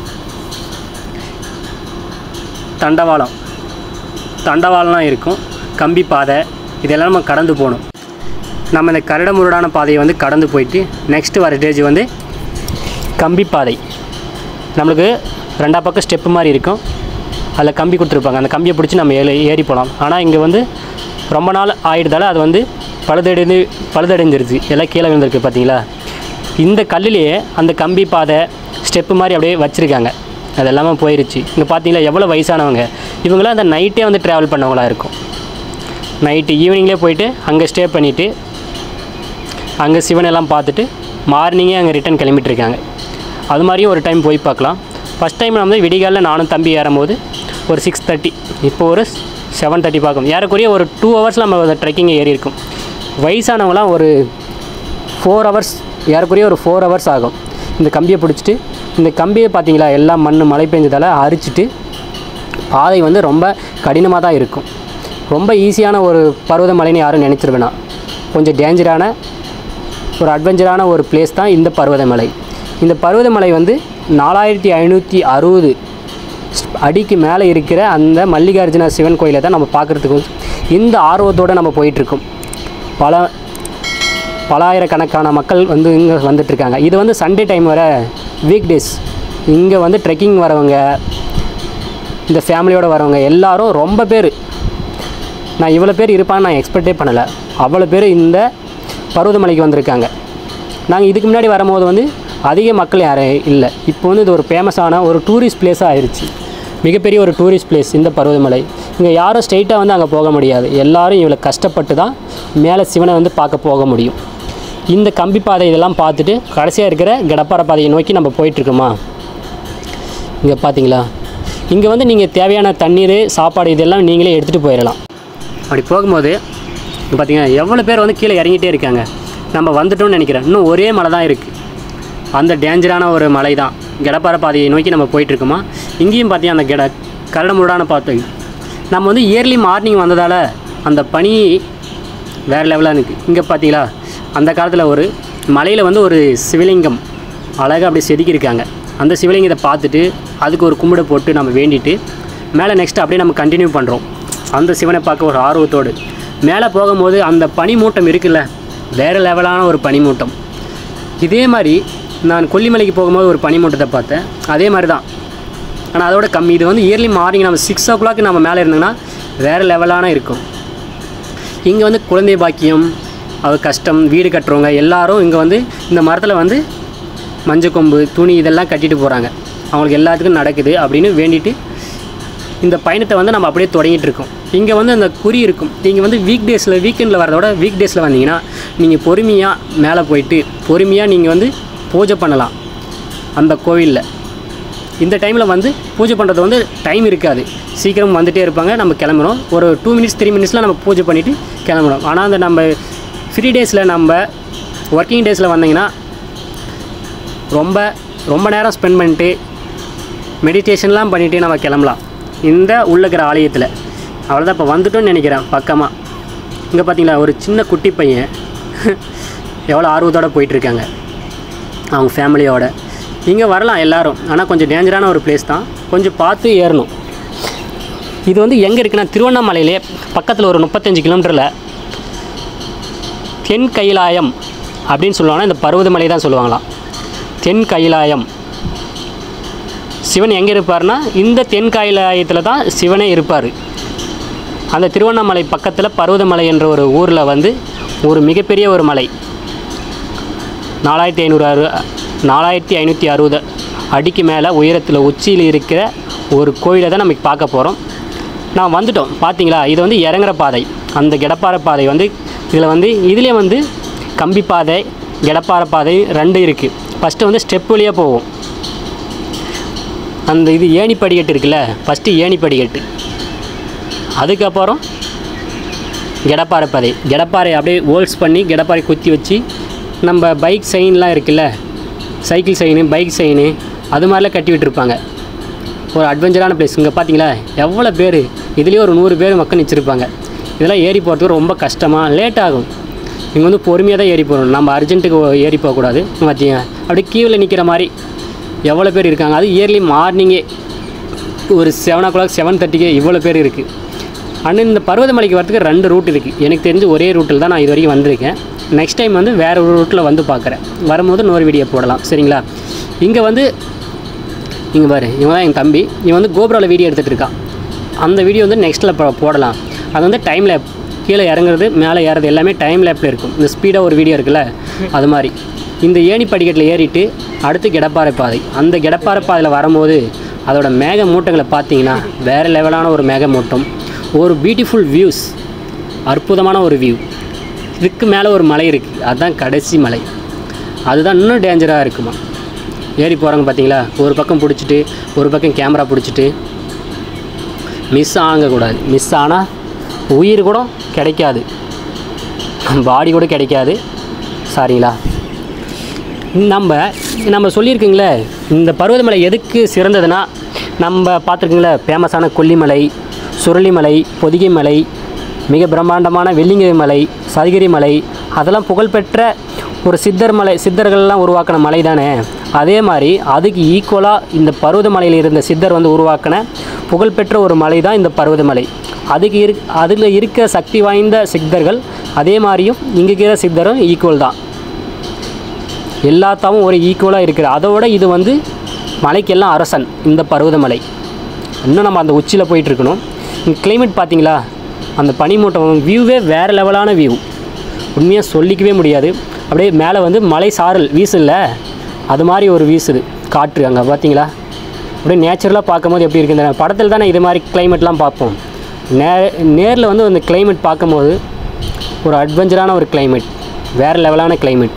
தண்டவாளம் தண்டவாளம்லாம் இருக்கும் கம்பி பாதை இதெல்லாம் நம்ம கடந்து போகணும் நம்ம இந்த கரடுமுரடான பாதையை வந்து கடந்து போயிட்டு நெக்ஸ்ட்டு வர ஸ்டேஜ் வந்து கம்பி பாதை நம்மளுக்கு ரெண்டா பக்கம் ஸ்டெப்பு மாதிரி இருக்கும் அதில் கம்பி கொடுத்துருப்பாங்க அந்த கம்பியை பிடிச்சி நம்ம ஏறி ஏறி போகலாம் ஆனால் இங்கே வந்து ரொம்ப நாள் ஆயிடுதால அது வந்து பழுதடைந்து பழுதடைஞ்சிருச்சு எல்லாம் கீழே விழுந்திருக்கு பார்த்தீங்களா இந்த கல்லுலேயே அந்த கம்பி பாதை ஸ்டெப்பு மாதிரி அப்படியே வச்சுருக்காங்க அது எல்லாமே போயிருச்சு இங்கே பார்த்தீங்களா எவ்வளோ வயசானவங்க இவங்களாம் அந்த நைட்டே வந்து ட்ராவல் பண்ணவங்களா இருக்கும் நைட்டு ஈவினிங்லேயே போயிட்டு அங்கே ஸ்டே பண்ணிவிட்டு அங்கே சிவனெல்லாம் பார்த்துட்டு மார்னிங்கே அங்கே ரிட்டன் கிளம்பிட்டு இருக்காங்க அது மாதிரியும் ஒரு டைம் போய் பார்க்கலாம் ஃபஸ்ட் டைம் நம்ம விடிகாலில் நானும் தம்பி ஏறும்போது ஒரு சிக்ஸ் தேர்ட்டி இப்போ ஒரு செவன் தேர்ட்டி பார்க்கும் ஏறக்குறைய ஒரு டூ ஹவர்ஸில் நம்ம அந்த ட்ரெக்கிங் ஏறி இருக்கும் வயசானவங்களாம் ஒரு ஃபோர் ஹவர்ஸ் ஏறக்குறைய ஒரு ஃபோர் ஹவர்ஸ் ஆகும் இந்த கம்பியை பிடிச்சிட்டு இந்த கம்பியை பார்த்தீங்களா எல்லாம் மண் மழை பெஞ்சதால் அரிச்சிட்டு பாதை வந்து ரொம்ப கடினமாக தான் இருக்கும் ரொம்ப ஈஸியான ஒரு பருவதமலைன்னு யாரும் நினச்சிருவேனா கொஞ்சம் டேஞ்சரான ஒரு அட்வென்ச்சரான ஒரு பிளேஸ் தான் இந்த பர்வதமலை இந்த பர்வதமலை வந்து நாலாயிரத்தி ஐநூற்றி அறுபது அடிக்கு மேலே இருக்கிற அந்த மல்லிகார்ஜுன சிவன் கோயிலை தான் நம்ம பார்க்குறதுக்கு வந்து இந்த ஆர்வத்தோடு நம்ம போயிட்டுருக்கோம் பல பலாயிரக்கணக்கான மக்கள் வந்து இங்கே வந்துட்டுருக்காங்க இது வந்து சண்டே டைம் வர வீக் டேஸ் இங்கே வந்து ட்ரெக்கிங் வரவங்க இந்த ஃபேமிலியோடு வரவங்க எல்லாரும் ரொம்ப பேர் நான் இவ்வளோ பேர் இருப்பான்னு நான் எக்ஸ்பெக்டே பண்ணலை அவ்வளோ பேர் இந்த பருவதமலைக்கு வந்திருக்காங்க நாங்கள் இதுக்கு முன்னாடி வரும்போது வந்து அதிக மக்கள் யாரும் இல்லை இப்போ வந்து இது ஒரு ஃபேமஸான ஒரு டூரிஸ்ட் பிளேஸாக ஆயிடுச்சு மிகப்பெரிய ஒரு டூரிஸ்ட் பிளேஸ் இந்த பருவதமலை இங்கே யாரும் ஸ்ட்ரெயிட்டாக வந்து அங்கே போக முடியாது எல்லாரும் இவ்வளோ கஷ்டப்பட்டு தான் மேலே சிவனை வந்து பார்க்க போக முடியும் இந்த கம்பி பாதை இதெல்லாம் பார்த்துட்டு கடைசியாக இருக்கிற கடப்பாறை பாதையை நோக்கி நம்ம போயிட்டுருக்கோமா இங்கே பார்த்தீங்களா இங்கே வந்து நீங்கள் தேவையான தண்ணீர் சாப்பாடு இதெல்லாம் நீங்களே எடுத்துகிட்டு போயிடலாம் அப்படி போகும்போது இங்க பார்த்தீங்கன்னா எவ்வளோ பேர் வந்து கீழே இறங்கிட்டே இருக்காங்க நம்ம வந்துட்டோம்னு நினைக்கிறேன் இன்னும் ஒரே மலை தான் இருக்குது அந்த டேஞ்சரான ஒரு மலை தான் கடப்பாறை பாதையை நோக்கி நம்ம போயிட்டுருக்கோமா இங்கேயும் பார்த்தீங்கன்னா அந்த கெட கரடுமுரடான பாதை நம்ம வந்து இயர்லி மார்னிங் வந்ததால் அந்த பனி வேறு லெவலாக இருக்குது இங்கே பார்த்தீங்களா அந்த காலத்தில் ஒரு மலையில் வந்து ஒரு சிவலிங்கம் அழகாக அப்படியே செதுக்கியிருக்காங்க அந்த சிவலிங்கத்தை பார்த்துட்டு அதுக்கு ஒரு கும்பிடை போட்டு நம்ம வேண்டிட்டு மேலே நெக்ஸ்ட் அப்படியே நம்ம கண்டினியூ பண்ணுறோம் அந்த சிவனை பார்க்க ஒரு ஆர்வத்தோடு மேலே போகும்போது அந்த பனிமூட்டம் இருக்குல்ல வேறு லெவலான ஒரு பனிமூட்டம் இதே மாதிரி நான் கொல்லிமலைக்கு போகும்போது ஒரு பனிமூட்டத்தை பார்த்தேன் அதே மாதிரி தான் ஆனால் அதோட கம்மி இது வந்து இயர்லி மார்னிங் நம்ம சிக்ஸ் ஓ கிளாக் நம்ம மேலே இருந்தோம்னா வேறு லெவலான இருக்கும் இங்கே வந்து குழந்தை பாக்கியம் அது கஷ்டம் வீடு கட்டுறவங்க எல்லாரும் இங்கே வந்து இந்த மரத்தில் வந்து மஞ்சள் கொம்பு துணி இதெல்லாம் கட்டிட்டு போகிறாங்க அவங்களுக்கு எல்லாத்துக்கும் நடக்குது அப்படின்னு வேண்டிட்டு இந்த பயணத்தை வந்து நம்ம அப்படியே தொடங்கிட்டு இருக்கோம் இங்கே வந்து அந்த குறி இருக்கும் நீங்கள் வந்து வீக் டேஸில் வீக்கெண்டில் வரதோட வீக் டேஸில் வந்தீங்கன்னா நீங்கள் பொறுமையாக மேலே போயிட்டு பொறுமையாக நீங்கள் வந்து பூஜை பண்ணலாம் அந்த கோவிலில் இந்த டைமில் வந்து பூஜை பண்ணுறது வந்து டைம் இருக்காது சீக்கிரம் வந்துட்டே இருப்பாங்க நம்ம கிளம்புறோம் ஒரு டூ மினிட்ஸ் த்ரீ மினிட்ஸில் நம்ம பூஜை பண்ணிவிட்டு கிளம்புறோம் ஆனால் அந்த நம்ம ஃப்ரீ டேஸில் நம்ம ஒர்க்கிங் டேஸில் வந்தீங்கன்னா ரொம்ப ரொம்ப நேரம் ஸ்பெண்ட் பண்ணிட்டு மெடிடேஷன்லாம் பண்ணிவிட்டு நம்ம கிளம்பலாம் இந்த உள்ளக்கிற ஆலயத்தில் அவ்வளோதான் இப்போ வந்துட்டோம்னு நினைக்கிறேன் பக்கமாக இங்கே பார்த்தீங்களா ஒரு சின்ன குட்டி பையன் எவ்வளோ ஆர்வத்தோடு போயிட்டுருக்காங்க அவங்க ஃபேமிலியோட இங்கே வரலாம் எல்லாரும் ஆனால் கொஞ்சம் டேஞ்சரான ஒரு பிளேஸ் தான் கொஞ்சம் பார்த்து ஏறணும் இது வந்து எங்கே இருக்குன்னா திருவண்ணாமலையிலே பக்கத்தில் ஒரு முப்பத்தஞ்சு கிலோமீட்டரில் தென் கைலாயம் அப்படின்னு சொல்லுவாங்கன்னா இந்த பர்வதமலை தான் சொல்லுவாங்களாம் தென் கைலாயம் சிவன் எங்கே இருப்பார்னா இந்த தென் கைலாயத்தில் தான் சிவனே இருப்பார் அந்த திருவண்ணாமலை பக்கத்தில் பர்வதமலை என்ற ஒரு ஊரில் வந்து ஒரு மிகப்பெரிய ஒரு மலை நாலாயிரத்தி ஐநூறு அறு நாலாயிரத்தி ஐநூற்றி அறுபது அடிக்கு மேலே உயரத்தில் உச்சியில் இருக்கிற ஒரு கோயிலை தான் நம்ம பார்க்க போகிறோம் நான் வந்துட்டோம் பார்த்தீங்களா இது வந்து இறங்குற பாதை அந்த கிடப்பாறை பாதை வந்து இதில் வந்து இதுலேயே வந்து கம்பி பாதை கிடப்பாறை பாதை ரெண்டு இருக்குது ஃபஸ்ட்டு வந்து ஸ்டெப் வழியாக போவோம் அந்த இது ஏணி படிக்கட்டு இருக்குல்ல ஃபஸ்ட்டு ஏணி படிக்கட்டு அதுக்கப்புறம் கிடப்பாறை பாதை கிடப்பாறை அப்படியே ஹோல்ஸ் பண்ணி கிடப்பாறை குத்தி வச்சு நம்ம பைக் செயின்லாம் இருக்குல்ல சைக்கிள் செயினு பைக் செயினு அது மாதிரிலாம் கட்டி விட்டுருப்பாங்க ஒரு அட்வென்ச்சரான பிளேஸ் இங்கே பார்த்தீங்களா எவ்வளோ பேர் இதுலேயே ஒரு நூறு பேர் மக்கள் நிச்சிருப்பாங்க இதெல்லாம் ஏறி போகிறதுக்கு ரொம்ப கஷ்டமாக லேட் ஆகும் இங்கே வந்து பொறுமையாக தான் ஏறி போகணும் நம்ம அர்ஜென்ட்டுக்கு ஏறி போகக்கூடாது பார்த்தீங்க அப்படியே கீவில் நிற்கிற மாதிரி எவ்வளோ பேர் இருக்காங்க அது இயர்லி மார்னிங்கே ஒரு செவன் ஓ கிளாக் செவன் தேர்ட்டிக்கு இவ்வளோ பேர் இருக்குது ஆனால் இந்த பர்வதமலைக்கு வரதுக்கு ரெண்டு ரூட் இருக்குது எனக்கு தெரிஞ்சு ஒரே ரூட்டில் தான் நான் இது வரைக்கும் வந்திருக்கேன் நெக்ஸ்ட் டைம் வந்து வேறு ஒரு ரூட்டில் வந்து பார்க்குறேன் வரும்போது இன்னொரு வீடியோ போடலாம் சரிங்களா இங்கே வந்து இங்கே பாரு இவன் தான் என் தம்பி இவன் வந்து கோபுராவில் வீடியோ எடுத்துகிட்டு இருக்கான் அந்த வீடியோ வந்து நெக்ஸ்ட்டில் போடலாம் அது வந்து டைம் லேப் கீழே இறங்குறது மேலே ஏறது எல்லாமே டைம் லேப்பில் இருக்கும் இந்த ஸ்பீடாக ஒரு வீடியோ இருக்குல்ல அது மாதிரி இந்த ஏணி படிக்கட்டில் ஏறிட்டு அடுத்து கிடப்பாறை பாதை அந்த கிடப்பாறை பாதையில் வரும்போது அதோட மேக மூட்டங்களை பார்த்தீங்கன்னா வேறு லெவலான ஒரு மேக மூட்டம் ஒரு பியூட்டிஃபுல் வியூஸ் அற்புதமான ஒரு வியூ இதுக்கு மேலே ஒரு மலை இருக்குது அதுதான் கடைசி மலை அதுதான் இன்னும் டேஞ்சராக இருக்குமா ஏறி போகிறாங்க பார்த்தீங்களா ஒரு பக்கம் பிடிச்சிட்டு ஒரு பக்கம் கேமரா பிடிச்சிட்டு மிஸ் ஆகக்கூடாது மிஸ் ஆனால் உயிர் கூட கிடைக்காது பாடி கூட கிடைக்காது சாரிங்களா நம்ம நம்ம சொல்லியிருக்கீங்களே இந்த பருவதமலை எதுக்கு சிறந்ததுன்னா நம்ம பார்த்துருக்கீங்களே ஃபேமஸான கொல்லிமலை சுருளிமலை பொதிகை மலை மிக பிரம்மாண்டமான வெள்ளிங்கிரி மலை சதுகிரி மலை அதெல்லாம் புகழ்பெற்ற ஒரு சித்தர் மலை சித்தர்கள்லாம் உருவாக்கின மலை தானே அதே மாதிரி அதுக்கு ஈக்குவலாக இந்த பருவதமலையில் இருந்த சித்தர் வந்து உருவாக்கின புகழ்பெற்ற ஒரு மலை தான் இந்த பருவதமலை அதுக்கு இரு அதில் இருக்க சக்தி வாய்ந்த சித்தர்கள் அதே மாதிரியும் இங்கே இருக்கிற சித்தரும் ஈக்குவல் தான் எல்லாத்தாவும் ஒரு ஈக்குவலாக இருக்குது அதோட இது வந்து மலைக்கெல்லாம் அரசன் இந்த பருவதமலை இன்னும் நம்ம அந்த உச்சியில் போயிட்டு இருக்கணும் இங்கே கிளைமேட் பார்த்தீங்களா அந்த பனிமூட்டம் வியூவே வேறு லெவலான வியூ உண்மையாக சொல்லிக்கவே முடியாது அப்படியே மேலே வந்து மலை சாரல் வீசுல்ல அது மாதிரி ஒரு வீசுது காற்று அங்கே பார்த்தீங்களா அப்படியே நேச்சுரலாக பார்க்கும்போது எப்படி இருக்குது இந்த படத்தில் தானே இது மாதிரி கிளைமேட்லாம் பார்ப்போம் நே நேரில் வந்து அந்த கிளைமேட் பார்க்கும்போது ஒரு அட்வென்ச்சரான ஒரு கிளைமேட் வேறு லெவலான கிளைமேட்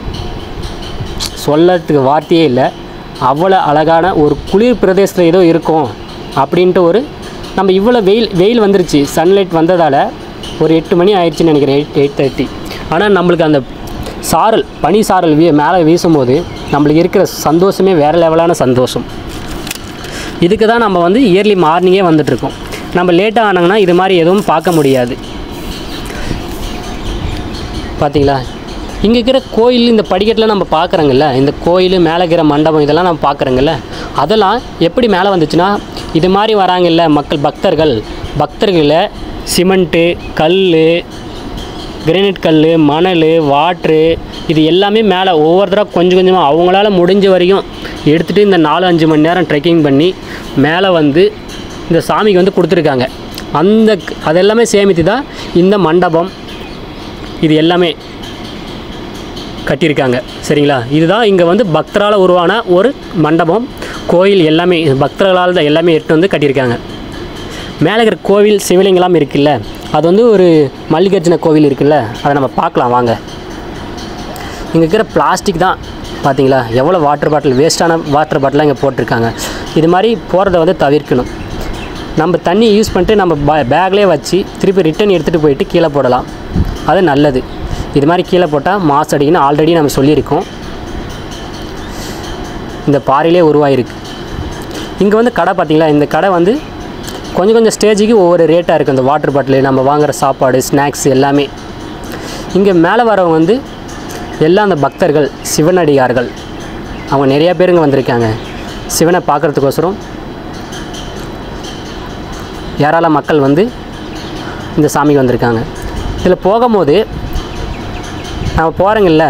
சொல்லறதுக்கு வார்த்தையே இல்லை அவ்வளோ அழகான ஒரு குளிர் பிரதேசத்தில் ஏதோ இருக்கும் அப்படின்ட்டு ஒரு நம்ம இவ்வளோ வெயில் வெயில் வந்துருச்சு சன்லைட் வந்ததால் ஒரு எட்டு மணி ஆயிடுச்சுன்னு நினைக்கிறேன் எயிட் எயிட் தேர்ட்டி ஆனால் நம்மளுக்கு அந்த சாரல் பனி சாரல் வீ மேலே வீசும்போது நம்மளுக்கு இருக்கிற சந்தோஷமே வேறு லெவலான சந்தோஷம் இதுக்கு தான் நம்ம வந்து இயர்லி மார்னிங்கே வந்துட்ருக்கோம் நம்ம லேட்டாக ஆனாங்கன்னா இது மாதிரி எதுவும் பார்க்க முடியாது பார்த்தீங்களா இங்கே இருக்கிற கோயில் இந்த படிக்கட்டில் நம்ம பார்க்குறோங்கல்ல இந்த கோயில் மேலே இருக்கிற மண்டபம் இதெல்லாம் நம்ம பார்க்குறோங்கல்ல அதெல்லாம் எப்படி மேலே வந்துச்சுன்னா இது மாதிரி வராங்கல்ல மக்கள் பக்தர்கள் பக்தர்களை சிமெண்ட்டு கல் கிரானைட் கல் மணல் வாட்ரு இது எல்லாமே மேலே ஒவ்வொரு தடவை கொஞ்சம் கொஞ்சமாக அவங்களால முடிஞ்ச வரையும் எடுத்துகிட்டு இந்த நாலு அஞ்சு மணி நேரம் ட்ரெக்கிங் பண்ணி மேலே வந்து இந்த சாமிக்கு வந்து கொடுத்துருக்காங்க அந்த அதெல்லாமே சேமித்து தான் இந்த மண்டபம் இது எல்லாமே கட்டியிருக்காங்க சரிங்களா இதுதான் இங்கே வந்து பக்தரால் உருவான ஒரு மண்டபம் கோயில் எல்லாமே பக்தர்களால் தான் எல்லாமே எடுத்து வந்து கட்டியிருக்காங்க மேலே இருக்கிற கோவில் சிவலிங்கெல்லாம் இருக்குல்ல அது வந்து ஒரு மல்லிகார்ஜுன கோவில் இருக்குல்ல அதை நம்ம பார்க்கலாம் வாங்க இங்கே இருக்கிற பிளாஸ்டிக் தான் பார்த்தீங்களா எவ்வளோ வாட்டர் பாட்டில் வேஸ்ட்டான வாட்டர் பாட்டிலாம் இங்கே போட்டிருக்காங்க இது மாதிரி போகிறத வந்து தவிர்க்கணும் நம்ம தண்ணி யூஸ் பண்ணிட்டு நம்ம பே பேக்லேயே வச்சு திருப்பி ரிட்டன் எடுத்துகிட்டு போயிட்டு கீழே போடலாம் அது நல்லது இது மாதிரி கீழே போட்டால் மாசு அடிக்கணும் ஆல்ரெடி நம்ம சொல்லியிருக்கோம் இந்த பாறையிலே உருவாயிருக்கு இங்கே வந்து கடை பார்த்தீங்களா இந்த கடை வந்து கொஞ்சம் கொஞ்சம் ஸ்டேஜுக்கு ஒவ்வொரு ரேட்டாக இருக்குது இந்த வாட்டர் பாட்டில் நம்ம வாங்குகிற சாப்பாடு ஸ்நாக்ஸ் எல்லாமே இங்கே மேலே வரவங்க வந்து எல்லாம் அந்த பக்தர்கள் சிவனடியார்கள் அவங்க நிறையா பேருங்க வந்திருக்காங்க சிவனை பார்க்குறதுக்கோசரம் ஏராள மக்கள் வந்து இந்த சாமிக்கு வந்திருக்காங்க இதில் போகும்போது நம்ம போகிறோங்கல்ல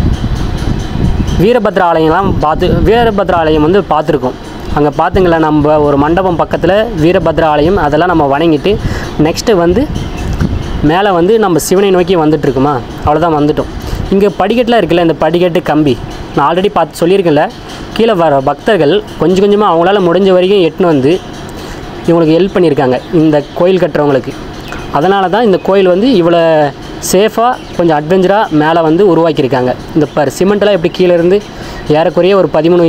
வீரபத்ர ஆலயம்லாம் பார்த்து வீரபத்ர ஆலயம் வந்து பார்த்துருக்கோம் அங்கே பார்த்துங்களா நம்ம ஒரு மண்டபம் பக்கத்தில் வீரபத்ர ஆலயம் அதெல்லாம் நம்ம வணங்கிட்டு நெக்ஸ்ட்டு வந்து மேலே வந்து நம்ம சிவனை நோக்கி வந்துட்டுருக்குமா அவ்வளோதான் வந்துட்டோம் இங்கே படிக்கட்டுலாம் இருக்குல்ல இந்த படிக்கட்டு கம்பி நான் ஆல்ரெடி பார்த்து சொல்லியிருக்கேன்ல கீழே வர பக்தர்கள் கொஞ்சம் கொஞ்சமாக அவங்களால முடிஞ்ச வரைக்கும் எட்டுன்னு வந்து இவங்களுக்கு ஹெல்ப் பண்ணியிருக்காங்க இந்த கோயில் கட்டுறவங்களுக்கு அதனால தான் இந்த கோயில் வந்து இவ்வளோ சேஃபாக கொஞ்சம் அட்வென்ச்சராக மேலே வந்து உருவாக்கியிருக்காங்க இந்த பர் சிமெண்ட்டெல்லாம் எப்படி கீழே இருந்து ஏறக்குறைய ஒரு பதிமூணு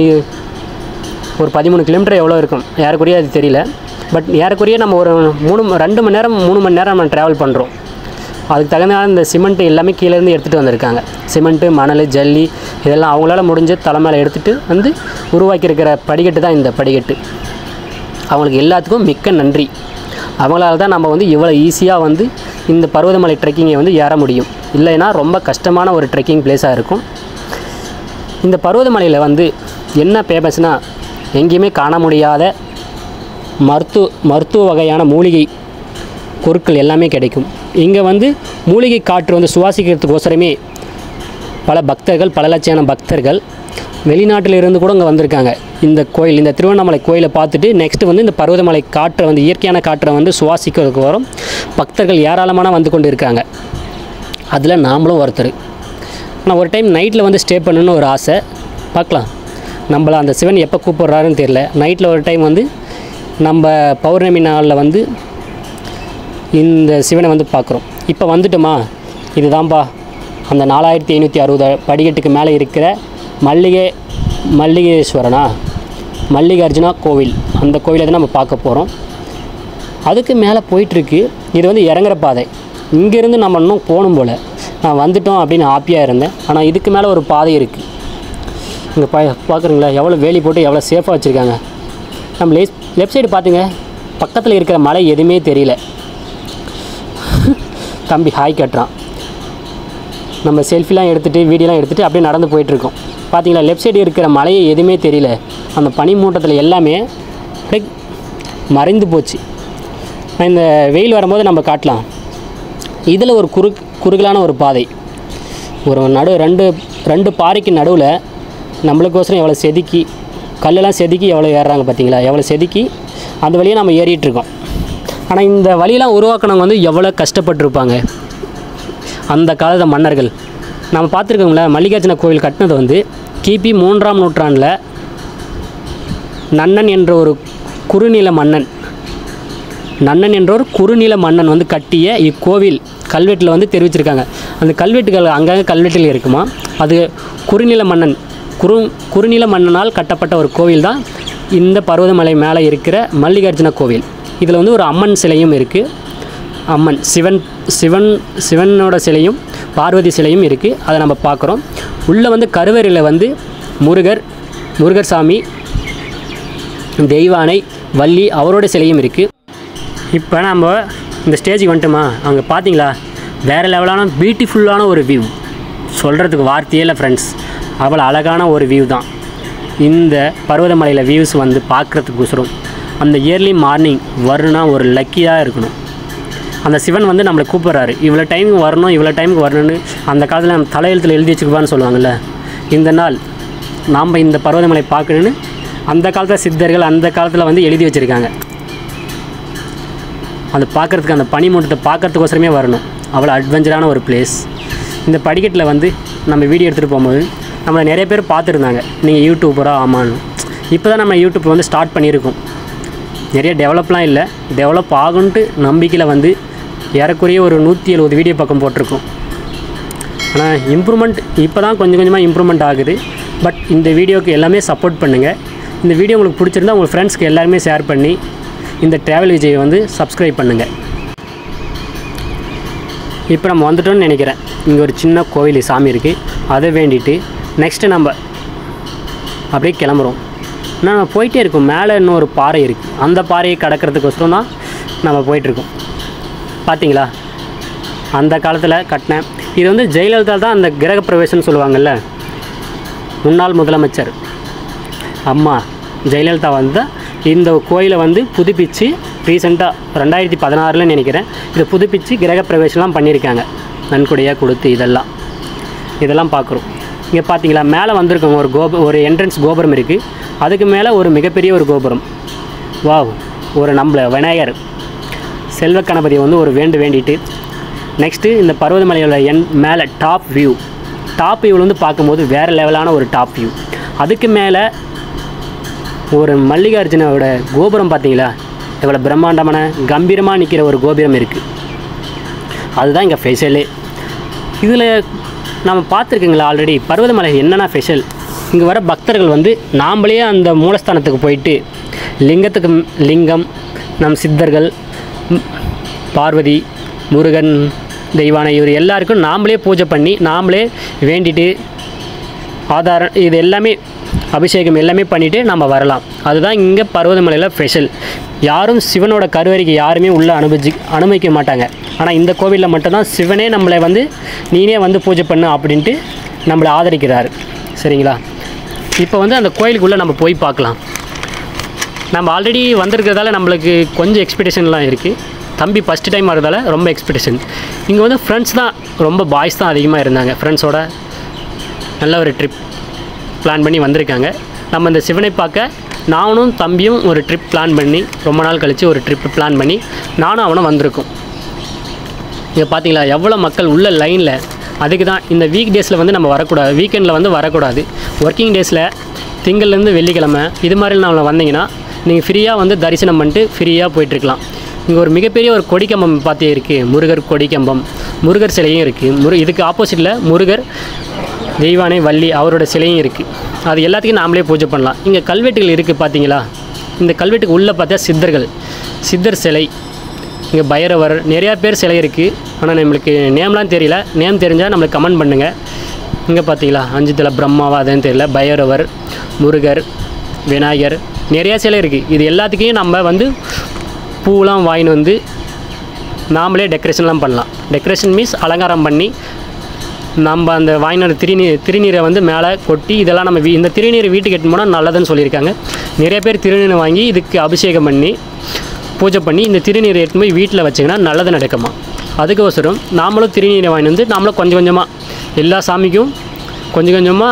ஒரு பதிமூணு கிலோமீட்டர் எவ்வளோ இருக்கும் ஏறக்குறைய அது தெரியல பட் ஏறக்குறைய நம்ம ஒரு மூணு ம- ரெண்டு மணி நேரம் மூணு மணி நேரம் நம்ம ட்ராவல் பண்ணுறோம் அதுக்கு தகுந்த இந்த சிமெண்ட் எல்லாமே கீழேருந்து எடுத்துகிட்டு வந்திருக்காங்க சிமெண்ட்டு மணல் ஜல்லி இதெல்லாம் அவங்களால முடிஞ்ச தலை மேலே எடுத்துகிட்டு வந்து உருவாக்கியிருக்கிற படிக்கட்டு தான் இந்த படிக்கட்டு அவங்களுக்கு எல்லாத்துக்கும் மிக்க நன்றி அவங்களால தான் நம்ம வந்து இவ்வளோ ஈஸியாக வந்து இந்த பர்வதமலை ட்ரெக்கிங்கை வந்து ஏற முடியும் இல்லைன்னா ரொம்ப கஷ்டமான ஒரு ட்ரெக்கிங் பிளேஸாக இருக்கும் இந்த பர்வதமலையில் வந்து என்ன ஃபேமஸ்னால் எங்கேயுமே காண முடியாத மருத்துவ மருத்துவ வகையான மூலிகை பொருட்கள் எல்லாமே கிடைக்கும் இங்கே வந்து மூலிகை காற்று வந்து சுவாசிக்கிறதுக்கோசரமே பல பக்தர்கள் பல லட்சமான பக்தர்கள் வெளிநாட்டில் இருந்து கூட இங்கே வந்திருக்காங்க இந்த கோயில் இந்த திருவண்ணாமலை கோயிலை பார்த்துட்டு நெக்ஸ்ட்டு வந்து இந்த பர்வதமலை காற்றை வந்து இயற்கையான காற்றை வந்து சுவாசிக்கிறதுக்கு வரும் பக்தர்கள் ஏராளமான வந்து கொண்டு இருக்காங்க அதில் நாமளும் ஒருத்தர் நான் ஒரு டைம் நைட்டில் வந்து ஸ்டே பண்ணணும்னு ஒரு ஆசை பார்க்கலாம் நம்மளை அந்த சிவன் எப்போ கூப்பிட்றாருன்னு தெரியல நைட்டில் ஒரு டைம் வந்து நம்ம பௌர்ணமி நாளில் வந்து இந்த சிவனை வந்து பார்க்குறோம் இப்போ வந்துட்டோமா இதுதான்பா அந்த நாலாயிரத்தி ஐநூற்றி அறுபது படிக்கட்டுக்கு மேலே இருக்கிற மல்லிகை மல்லிகேஸ்வரனா மல்லிகார்ஜுனா கோவில் அந்த கோவிலை தான் நம்ம பார்க்க போகிறோம் அதுக்கு மேலே போயிட்டுருக்கு இது வந்து இறங்குற பாதை இங்கேருந்து நம்ம இன்னும் போகணும் போல் நான் வந்துட்டோம் அப்படின்னு ஹாப்பியாக இருந்தேன் ஆனால் இதுக்கு மேலே ஒரு பாதை இருக்குது இங்கே பா பார்க்குறீங்களா எவ்வளோ வேலி போட்டு எவ்வளோ சேஃபாக வச்சுருக்காங்க நம்ம லெஃப்ட் லெஃப்ட் சைடு பார்த்துங்க பக்கத்தில் இருக்கிற மலை எதுவுமே தெரியல தம்பி ஹாய் கட்டுறான் நம்ம செல்ஃபிலாம் எடுத்துகிட்டு வீடியோலாம் எடுத்துகிட்டு அப்படியே நடந்து போயிட்டுருக்கோம் பார்த்தீங்களா லெஃப்ட் சைடு இருக்கிற மலையை எதுவுமே தெரியல அந்த பனி மூட்டத்தில் எல்லாமே அப்படியே மறைந்து போச்சு நான் இந்த வெயில் வரும்போது நம்ம காட்டலாம் இதில் ஒரு குறு குறுகலான ஒரு பாதை ஒரு நடு ரெண்டு ரெண்டு பாறைக்கு நடுவில் நம்மளுக்கோசரம் எவ்வளோ செதுக்கி கல்லெல்லாம் செதுக்கி எவ்வளோ ஏறுறாங்க பார்த்தீங்களா எவ்வளோ செதுக்கி அந்த வழியாக நம்ம ஏறிட்டு இருக்கோம் ஆனால் இந்த வழியெல்லாம் உருவாக்கினவங்க வந்து எவ்வளோ கஷ்டப்பட்டிருப்பாங்க அந்த காலத்து மன்னர்கள் நம்ம பார்த்துருக்கோங்களா மல்லிகார்ஜுன கோவில் கட்டினது வந்து கிபி மூன்றாம் நூற்றாண்டில் நன்னன் என்ற ஒரு குறுநில மன்னன் நன்னன் என்ற ஒரு குறுநில மன்னன் வந்து கட்டிய இக்கோவில் கல்வெட்டில் வந்து தெரிவிச்சிருக்காங்க அந்த கல்வெட்டுகள் அங்கங்கே கல்வெட்டில் இருக்குமா அது குறுநில மன்னன் குறு குறுநில மன்னனால் கட்டப்பட்ட ஒரு கோவில் தான் இந்த பர்வதமலை மேலே இருக்கிற மல்லிகார்ஜுன கோவில் இதில் வந்து ஒரு அம்மன் சிலையும் இருக்குது அம்மன் சிவன் சிவன் சிவனோட சிலையும் பார்வதி சிலையும் இருக்குது அதை நம்ம பார்க்குறோம் உள்ளே வந்து கருவறையில் வந்து முருகர் முருகர் சாமி தெய்வானை வள்ளி அவரோட சிலையும் இருக்குது இப்போ நம்ம இந்த ஸ்டேஜுக்கு வந்துட்டோமா அங்கே பார்த்தீங்களா வேறு லெவலான பியூட்டிஃபுல்லான ஒரு வியூ சொல்கிறதுக்கு வார்த்தையே இல்லை ஃப்ரெண்ட்ஸ் அவ்வளோ அழகான ஒரு வியூ தான் இந்த பர்வதமலையில் வியூஸ் வந்து பார்க்குறதுக்கோசரம் அந்த இயர்லி மார்னிங் வரணும்னா ஒரு லக்கியாக இருக்கணும் அந்த சிவன் வந்து நம்மளை கூப்பிட்றாரு இவ்வளோ டைமுக்கு வரணும் இவ்வளோ டைமுக்கு வரணும்னு அந்த காலத்தில் நம்ம தலையெழுத்தில் எழுதி வச்சுக்குவான்னு சொல்லுவாங்கள்ல இந்த நாள் நாம் இந்த பர்வதமலை பார்க்கணுன்னு அந்த காலத்தில் சித்தர்கள் அந்த காலத்தில் வந்து எழுதி வச்சுருக்காங்க அது பார்க்குறதுக்கு அந்த பனிமூட்டத்தை பார்க்கறதுக்கோசரமே வரணும் அவ்வளோ அட்வென்ச்சரான ஒரு பிளேஸ் இந்த படிக்கட்டில் வந்து நம்ம வீடியோ எடுத்துகிட்டு போகும்போது நம்மளை நிறைய பேர் பார்த்துருந்தாங்க நீங்கள் யூடியூபரா ஆமான்னு இப்போ தான் நம்ம யூடியூப் வந்து ஸ்டார்ட் பண்ணியிருக்கோம் நிறைய டெவலப்லாம் இல்லை டெவலப் ஆகுன்ட்டு நம்பிக்கையில் வந்து ஏறக்குறைய ஒரு நூற்றி எழுபது வீடியோ பக்கம் போட்டிருக்கோம் ஆனால் இம்ப்ரூவ்மெண்ட் இப்போ தான் கொஞ்சம் கொஞ்சமாக இம்ப்ரூவ்மெண்ட் ஆகுது பட் இந்த வீடியோக்கு எல்லாமே சப்போர்ட் பண்ணுங்கள் இந்த வீடியோ உங்களுக்கு பிடிச்சிருந்தா உங்கள் ஃப்ரெண்ட்ஸ்க்கு எல்லாருமே ஷேர் பண்ணி இந்த ட்ராவல் விஜயை வந்து சப்ஸ்கிரைப் பண்ணுங்கள் இப்போ நம்ம வந்துட்டோம்னு நினைக்கிறேன் இங்கே ஒரு சின்ன கோவில் சாமி இருக்குது அதை வேண்டிட்டு நெக்ஸ்ட்டு நம்ம அப்படியே கிளம்புறோம் ஆனால் நம்ம போயிட்டே இருக்கோம் மேலே இன்னும் ஒரு பாறை இருக்குது அந்த பாறையை கடக்கிறதுக்கோசரம் தான் நம்ம போயிட்டுருக்கோம் பார்த்தீங்களா அந்த காலத்தில் கட்டினேன் இது வந்து ஜெயலலிதா தான் அந்த கிரக பிரவேசம்னு சொல்லுவாங்கல்ல முன்னாள் முதலமைச்சர் அம்மா ஜெயலலிதா வந்து இந்த கோயிலை வந்து புதுப்பிச்சு ரீசெண்டாக ரெண்டாயிரத்தி பதினாறில் நினைக்கிறேன் இதை புதுப்பிச்சு கிரக பிரவேசம்லாம் பண்ணியிருக்காங்க நன்கொடையாக கொடுத்து இதெல்லாம் இதெல்லாம் பார்க்குறோம் இங்கே பார்த்தீங்களா மேலே வந்திருக்கோங்க ஒரு கோபு ஒரு என்ட்ரன்ஸ் கோபுரம் இருக்குது அதுக்கு மேலே ஒரு மிகப்பெரிய ஒரு கோபுரம் வாவ் ஒரு நம்மள விநாயகர் செல்வ கணபதியை வந்து ஒரு வேண்டு வேண்டிட்டு நெக்ஸ்ட்டு இந்த பர்வதமலையோட என் மேலே டாப் வியூ டாப் வியூவில் வந்து பார்க்கும்போது வேறு லெவலான ஒரு டாப் வியூ அதுக்கு மேலே ஒரு மல்லிகார்ஜுனோட கோபுரம் பார்த்தீங்களா எவ்வளோ பிரம்மாண்டமான கம்பீரமாக நிற்கிற ஒரு கோபுரம் இருக்குது அதுதான் இங்கே ஸ்பெஷலே இதில் நம்ம பார்த்துருக்குங்களா ஆல்ரெடி பர்வதமலை என்னென்ன ஸ்பெஷல் இங்கே வர பக்தர்கள் வந்து நாம்ளே அந்த மூலஸ்தானத்துக்கு போயிட்டு லிங்கத்துக்கு ம்- லிங்கம் நம் சித்தர்கள் ம், பார்வதி முருகன் தெய்வானை இவர் எல்லாருக்கும் நாம்ளே பூஜை பண்ணி நாம்ளே வேண்டிட்டு ஆதாரம் இது எல்லாமே அபிஷேகம் எல்லாமே பண்ணிவிட்டு நம்ம வரலாம் அதுதான் இங்கே பர்வதமலையில் ஸ்பெஷல் யாரும் சிவனோட கருவறைக்கு யாருமே உள்ளே அனுபவிச்சு அனுமதிக்க மாட்டாங்க ஆனால் இந்த கோவிலில் மட்டும்தான் சிவனே நம்மளை வந்து நீனே வந்து பூஜை பண்ணு அப்படின்ட்டு நம்மளை ஆதரிக்கிறாரு சரிங்களா இப்போ வந்து அந்த கோயிலுக்குள்ளே நம்ம போய் பார்க்கலாம் நம்ம ஆல்ரெடி வந்திருக்கிறதால நம்மளுக்கு கொஞ்சம் எக்ஸ்பெக்டேஷன்லாம் இருக்குது தம்பி ஃபஸ்ட்டு டைம் வரதால ரொம்ப எக்ஸ்பெக்டேஷன் இங்கே வந்து ஃப்ரெண்ட்ஸ் தான் ரொம்ப பாய்ஸ் தான் அதிகமாக இருந்தாங்க ஃப்ரெண்ட்ஸோட நல்ல ஒரு ட்ரிப் பிளான் பண்ணி வந்திருக்காங்க நம்ம இந்த சிவனை பார்க்க நானும் தம்பியும் ஒரு ட்ரிப் பிளான் பண்ணி ரொம்ப நாள் கழித்து ஒரு ட்ரிப் பிளான் பண்ணி நானும் அவனும் வந்திருக்கோம் இங்கே பார்த்தீங்களா எவ்வளோ மக்கள் உள்ள லைனில் அதுக்கு தான் இந்த வீக் டேஸில் வந்து நம்ம வரக்கூடாது வீக்கெண்டில் வந்து வரக்கூடாது ஒர்க்கிங் டேஸில் திங்கள்லேருந்து வெள்ளிக்கிழமை இது மாதிரி நம்ம வந்தீங்கன்னா நீங்கள் ஃப்ரீயாக வந்து தரிசனம் பண்ணிட்டு ஃப்ரீயாக போயிட்டுருக்கலாம் இங்கே ஒரு மிகப்பெரிய ஒரு கொடிக்கம்பம் பார்த்தே இருக்குது முருகர் கொடிக்கம்பம் முருகர் சிலையும் இருக்குது முரு இதுக்கு ஆப்போசிட்டில் முருகர் தெய்வானை வள்ளி அவரோட சிலையும் இருக்குது அது எல்லாத்துக்கும் நாமளே பூஜை பண்ணலாம் இங்கே கல்வெட்டுகள் இருக்குது பார்த்தீங்களா இந்த கல்வெட்டுக்கு உள்ளே பார்த்தா சித்தர்கள் சித்தர் சிலை இங்கே பைரவர் நிறையா பேர் சிலை இருக்குது ஆனால் நம்மளுக்கு நேம்லாம் தெரியல நேம் தெரிஞ்சால் நம்மளுக்கு கமெண்ட் பண்ணுங்கள் இங்கே பார்த்தீங்களா அஞ்சு தலை பிரம்மாவா அதுன்னு தெரியல பைரவர் முருகர் விநாயகர் நிறையா சிலை இருக்குது இது எல்லாத்துக்கும் நம்ம வந்து பூலாம் வாங்கின்னு வந்து நாமளே டெக்கரேஷன்லாம் பண்ணலாம் டெக்கரேஷன் மீன்ஸ் அலங்காரம் பண்ணி நம்ம அந்த வாங்கின திருநீர் திருநீரை வந்து மேலே கொட்டி இதெல்லாம் நம்ம வீ இந்த திருநீரை வீட்டுக்கு எடுத்துன்னு போனால் நல்லதுன்னு சொல்லியிருக்காங்க நிறைய பேர் திருநீர் வாங்கி இதுக்கு அபிஷேகம் பண்ணி பூஜை பண்ணி இந்த திருநீரை எடுத்துன்னு போய் வீட்டில் வச்சிங்கன்னா நல்லது நடக்குமா அதுக்கோசரம் நாமளும் திருநீரை வாங்கிட்டு வந்து நாமளும் கொஞ்சம் கொஞ்சமாக எல்லா சாமிக்கும் கொஞ்சம் கொஞ்சமாக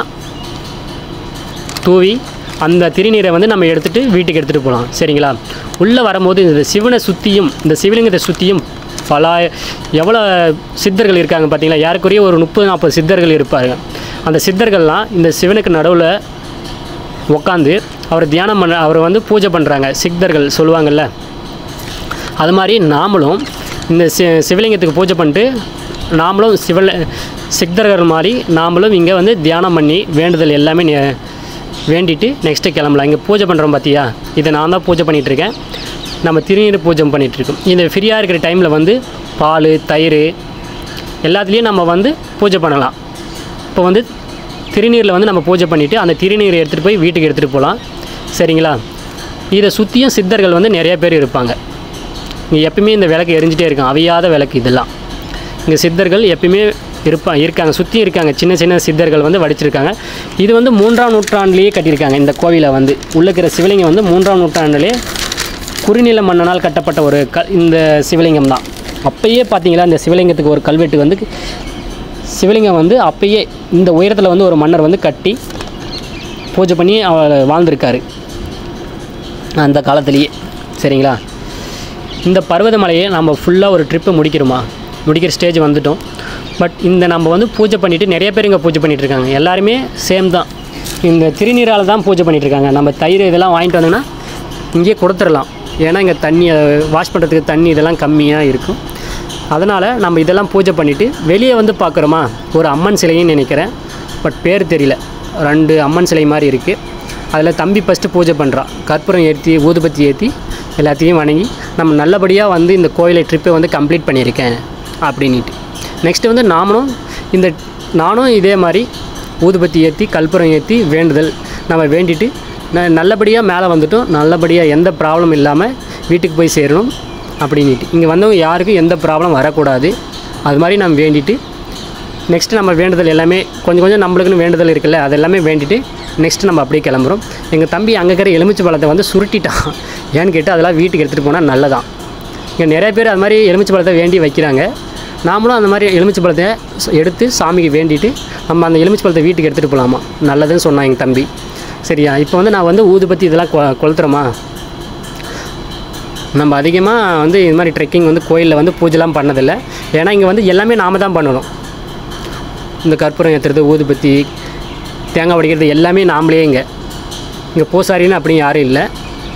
தூவி அந்த திருநீரை வந்து நம்ம எடுத்துகிட்டு வீட்டுக்கு எடுத்துகிட்டு போகலாம் சரிங்களா உள்ளே வரும்போது இந்த சிவனை சுற்றியும் இந்த சிவலிங்கத்தை சுற்றியும் பல எவ்வளோ சித்தர்கள் இருக்காங்க பார்த்தீங்களா யாருக்குரிய ஒரு முப்பது நாற்பது சித்தர்கள் இருப்பாங்க அந்த சித்தர்கள்லாம் இந்த சிவனுக்கு நடுவில் உட்காந்து அவர் தியானம் பண்ண அவரை வந்து பூஜை பண்ணுறாங்க சித்தர்கள் சொல்லுவாங்கள்ல அது மாதிரி நாமளும் இந்த சி சிவலிங்கத்துக்கு பூஜை பண்ணிட்டு நாமளும் சிவல சித்தர்கள் மாதிரி நாமளும் இங்கே வந்து தியானம் பண்ணி வேண்டுதல் எல்லாமே நே- வேண்டிட்டு நெக்ஸ்ட்டு கிளம்பலாம் இங்கே பூஜை பண்ணுறோம் பார்த்தியா இதை நான் தான் பூஜை பண்ணிகிட்டு இருக்கேன் நம்ம திருநீர் பூஜை பண்ணிகிட்டு இருக்கோம் இந்த ஃப்ரீயாக இருக்கிற டைமில் வந்து பால் தயிர் எல்லாத்துலேயும் நம்ம வந்து பூஜை பண்ணலாம் இப்போ வந்து திருநீரில் வந்து நம்ம பூஜை பண்ணிவிட்டு அந்த திருநீரை எடுத்துகிட்டு போய் வீட்டுக்கு எடுத்துகிட்டு போகலாம் சரிங்களா இதை சுற்றியும் சித்தர்கள் வந்து நிறைய பேர் இருப்பாங்க இங்கே எப்பயுமே இந்த விளக்கு எரிஞ்சிட்டே இருக்கும் அவியாத விளக்கு இதெல்லாம் இங்கே சித்தர்கள் எப்பயுமே இருப்பா இருக்காங்க சுற்றி இருக்காங்க சின்ன சின்ன சித்தர்கள் வந்து வடிச்சிருக்காங்க இது வந்து மூன்றாம் நூற்றாண்டுலேயே கட்டியிருக்காங்க இந்த கோவிலை வந்து உள்ள இருக்கிற சிவலிங்கம் வந்து மூன்றாம் நூற்றாண்டுலேயே குறுநில மன்னனால் கட்டப்பட்ட ஒரு க இந்த சிவலிங்கம் தான் அப்பயே பார்த்தீங்களா இந்த சிவலிங்கத்துக்கு ஒரு கல்வெட்டு வந்து சிவலிங்கம் வந்து அப்பயே இந்த உயரத்தில் வந்து ஒரு மன்னர் வந்து கட்டி பூஜை பண்ணி அவர் வாழ்ந்திருக்காரு அந்த காலத்திலேயே சரிங்களா இந்த பர்வதமலையை நம்ம ஃபுல்லாக ஒரு ட்ரிப்பு முடிக்கிறோமா முடிக்கிற ஸ்டேஜ் வந்துட்டோம் பட் இந்த நம்ம வந்து பூஜை பண்ணிவிட்டு நிறைய பேர் இங்கே பூஜை பண்ணிட்டு இருக்காங்க எல்லாருமே சேம் தான் இந்த திருநீரால் தான் பூஜை பண்ணிட்டு இருக்காங்க நம்ம தயிர் இதெல்லாம் வாங்கிட்டு வந்தோம்னா இங்கேயே கொடுத்துடலாம் ஏன்னா இங்கே தண்ணி வாஷ் பண்ணுறதுக்கு தண்ணி இதெல்லாம் கம்மியாக இருக்கும் அதனால் நம்ம இதெல்லாம் பூஜை பண்ணிவிட்டு வெளியே வந்து பார்க்குறோமா ஒரு அம்மன் சிலைன்னு நினைக்கிறேன் பட் பேர் தெரியல ரெண்டு அம்மன் சிலை மாதிரி இருக்குது அதில் தம்பி ஃபஸ்ட்டு பூஜை பண்ணுறான் கற்பூரம் ஏற்றி ஊதுபத்தி ஏற்றி எல்லாத்தையும் வணங்கி நம்ம நல்லபடியாக வந்து இந்த கோயிலை ட்ரிப்பை வந்து கம்ப்ளீட் பண்ணியிருக்கேன் அப்படின்ட்டு நெக்ஸ்ட்டு வந்து நாமளும் இந்த நானும் இதே மாதிரி ஊதுபத்தி ஏற்றி கற்பூரம் ஏற்றி வேண்டுதல் நம்ம வேண்டிட்டு ந நல்லபடியாக மேலே வந்துட்டோம் நல்லபடியாக எந்த ப்ராப்ளம் இல்லாமல் வீட்டுக்கு போய் சேரணும் அப்படின்ட்டு இங்கே வந்தவங்க யாருக்கும் எந்த ப்ராப்ளம் வரக்கூடாது அது மாதிரி நம்ம வேண்டிட்டு நெக்ஸ்ட்டு நம்ம வேண்டுதல் எல்லாமே கொஞ்சம் கொஞ்சம் நம்மளுக்குன்னு வேண்டுதல் இருக்குல்ல அது எல்லாமே வேண்டிட்டு நெக்ஸ்ட்டு நம்ம அப்படியே கிளம்புறோம் எங்கள் தம்பி அங்கே இருக்கிற எலுமிச்சை பழத்தை வந்து சுருட்டிட்டான் ஏன்னு கேட்டு அதெல்லாம் வீட்டுக்கு எடுத்துகிட்டு போனால் நல்லதான் இங்கே நிறைய பேர் அது மாதிரி எலுமிச்சை பழத்தை வேண்டி வைக்கிறாங்க நாமளும் அந்த மாதிரி எலுமிச்சை பழத்தை ச- எடுத்து சாமிக்கு வேண்டிட்டு நம்ம அந்த எலுமிச்சை பழத்தை வீட்டுக்கு எடுத்துகிட்டு போகலாமா நல்லதுன்னு சொன்னான் எங்கள் தம்பி சரியா இப்போ வந்து நான் வந்து ஊதுபத்தி இதெல்லாம் கொ கொளுத்துறோமா நம்ம அதிகமாக வந்து இது மாதிரி ட்ரெக்கிங் வந்து கோயிலில் வந்து பூஜைலாம் பண்ணதில்லை ஏன்னா இங்கே வந்து எல்லாமே நாம தான் பண்ணணும் இந்த கற்பூரம் ஏற்றுறது ஊதுபத்தி தேங்காய் உடைக்கிறது எல்லாமே நாமளே இங்கே இங்கே பூசாரின்னு அப்படி யாரும் இல்லை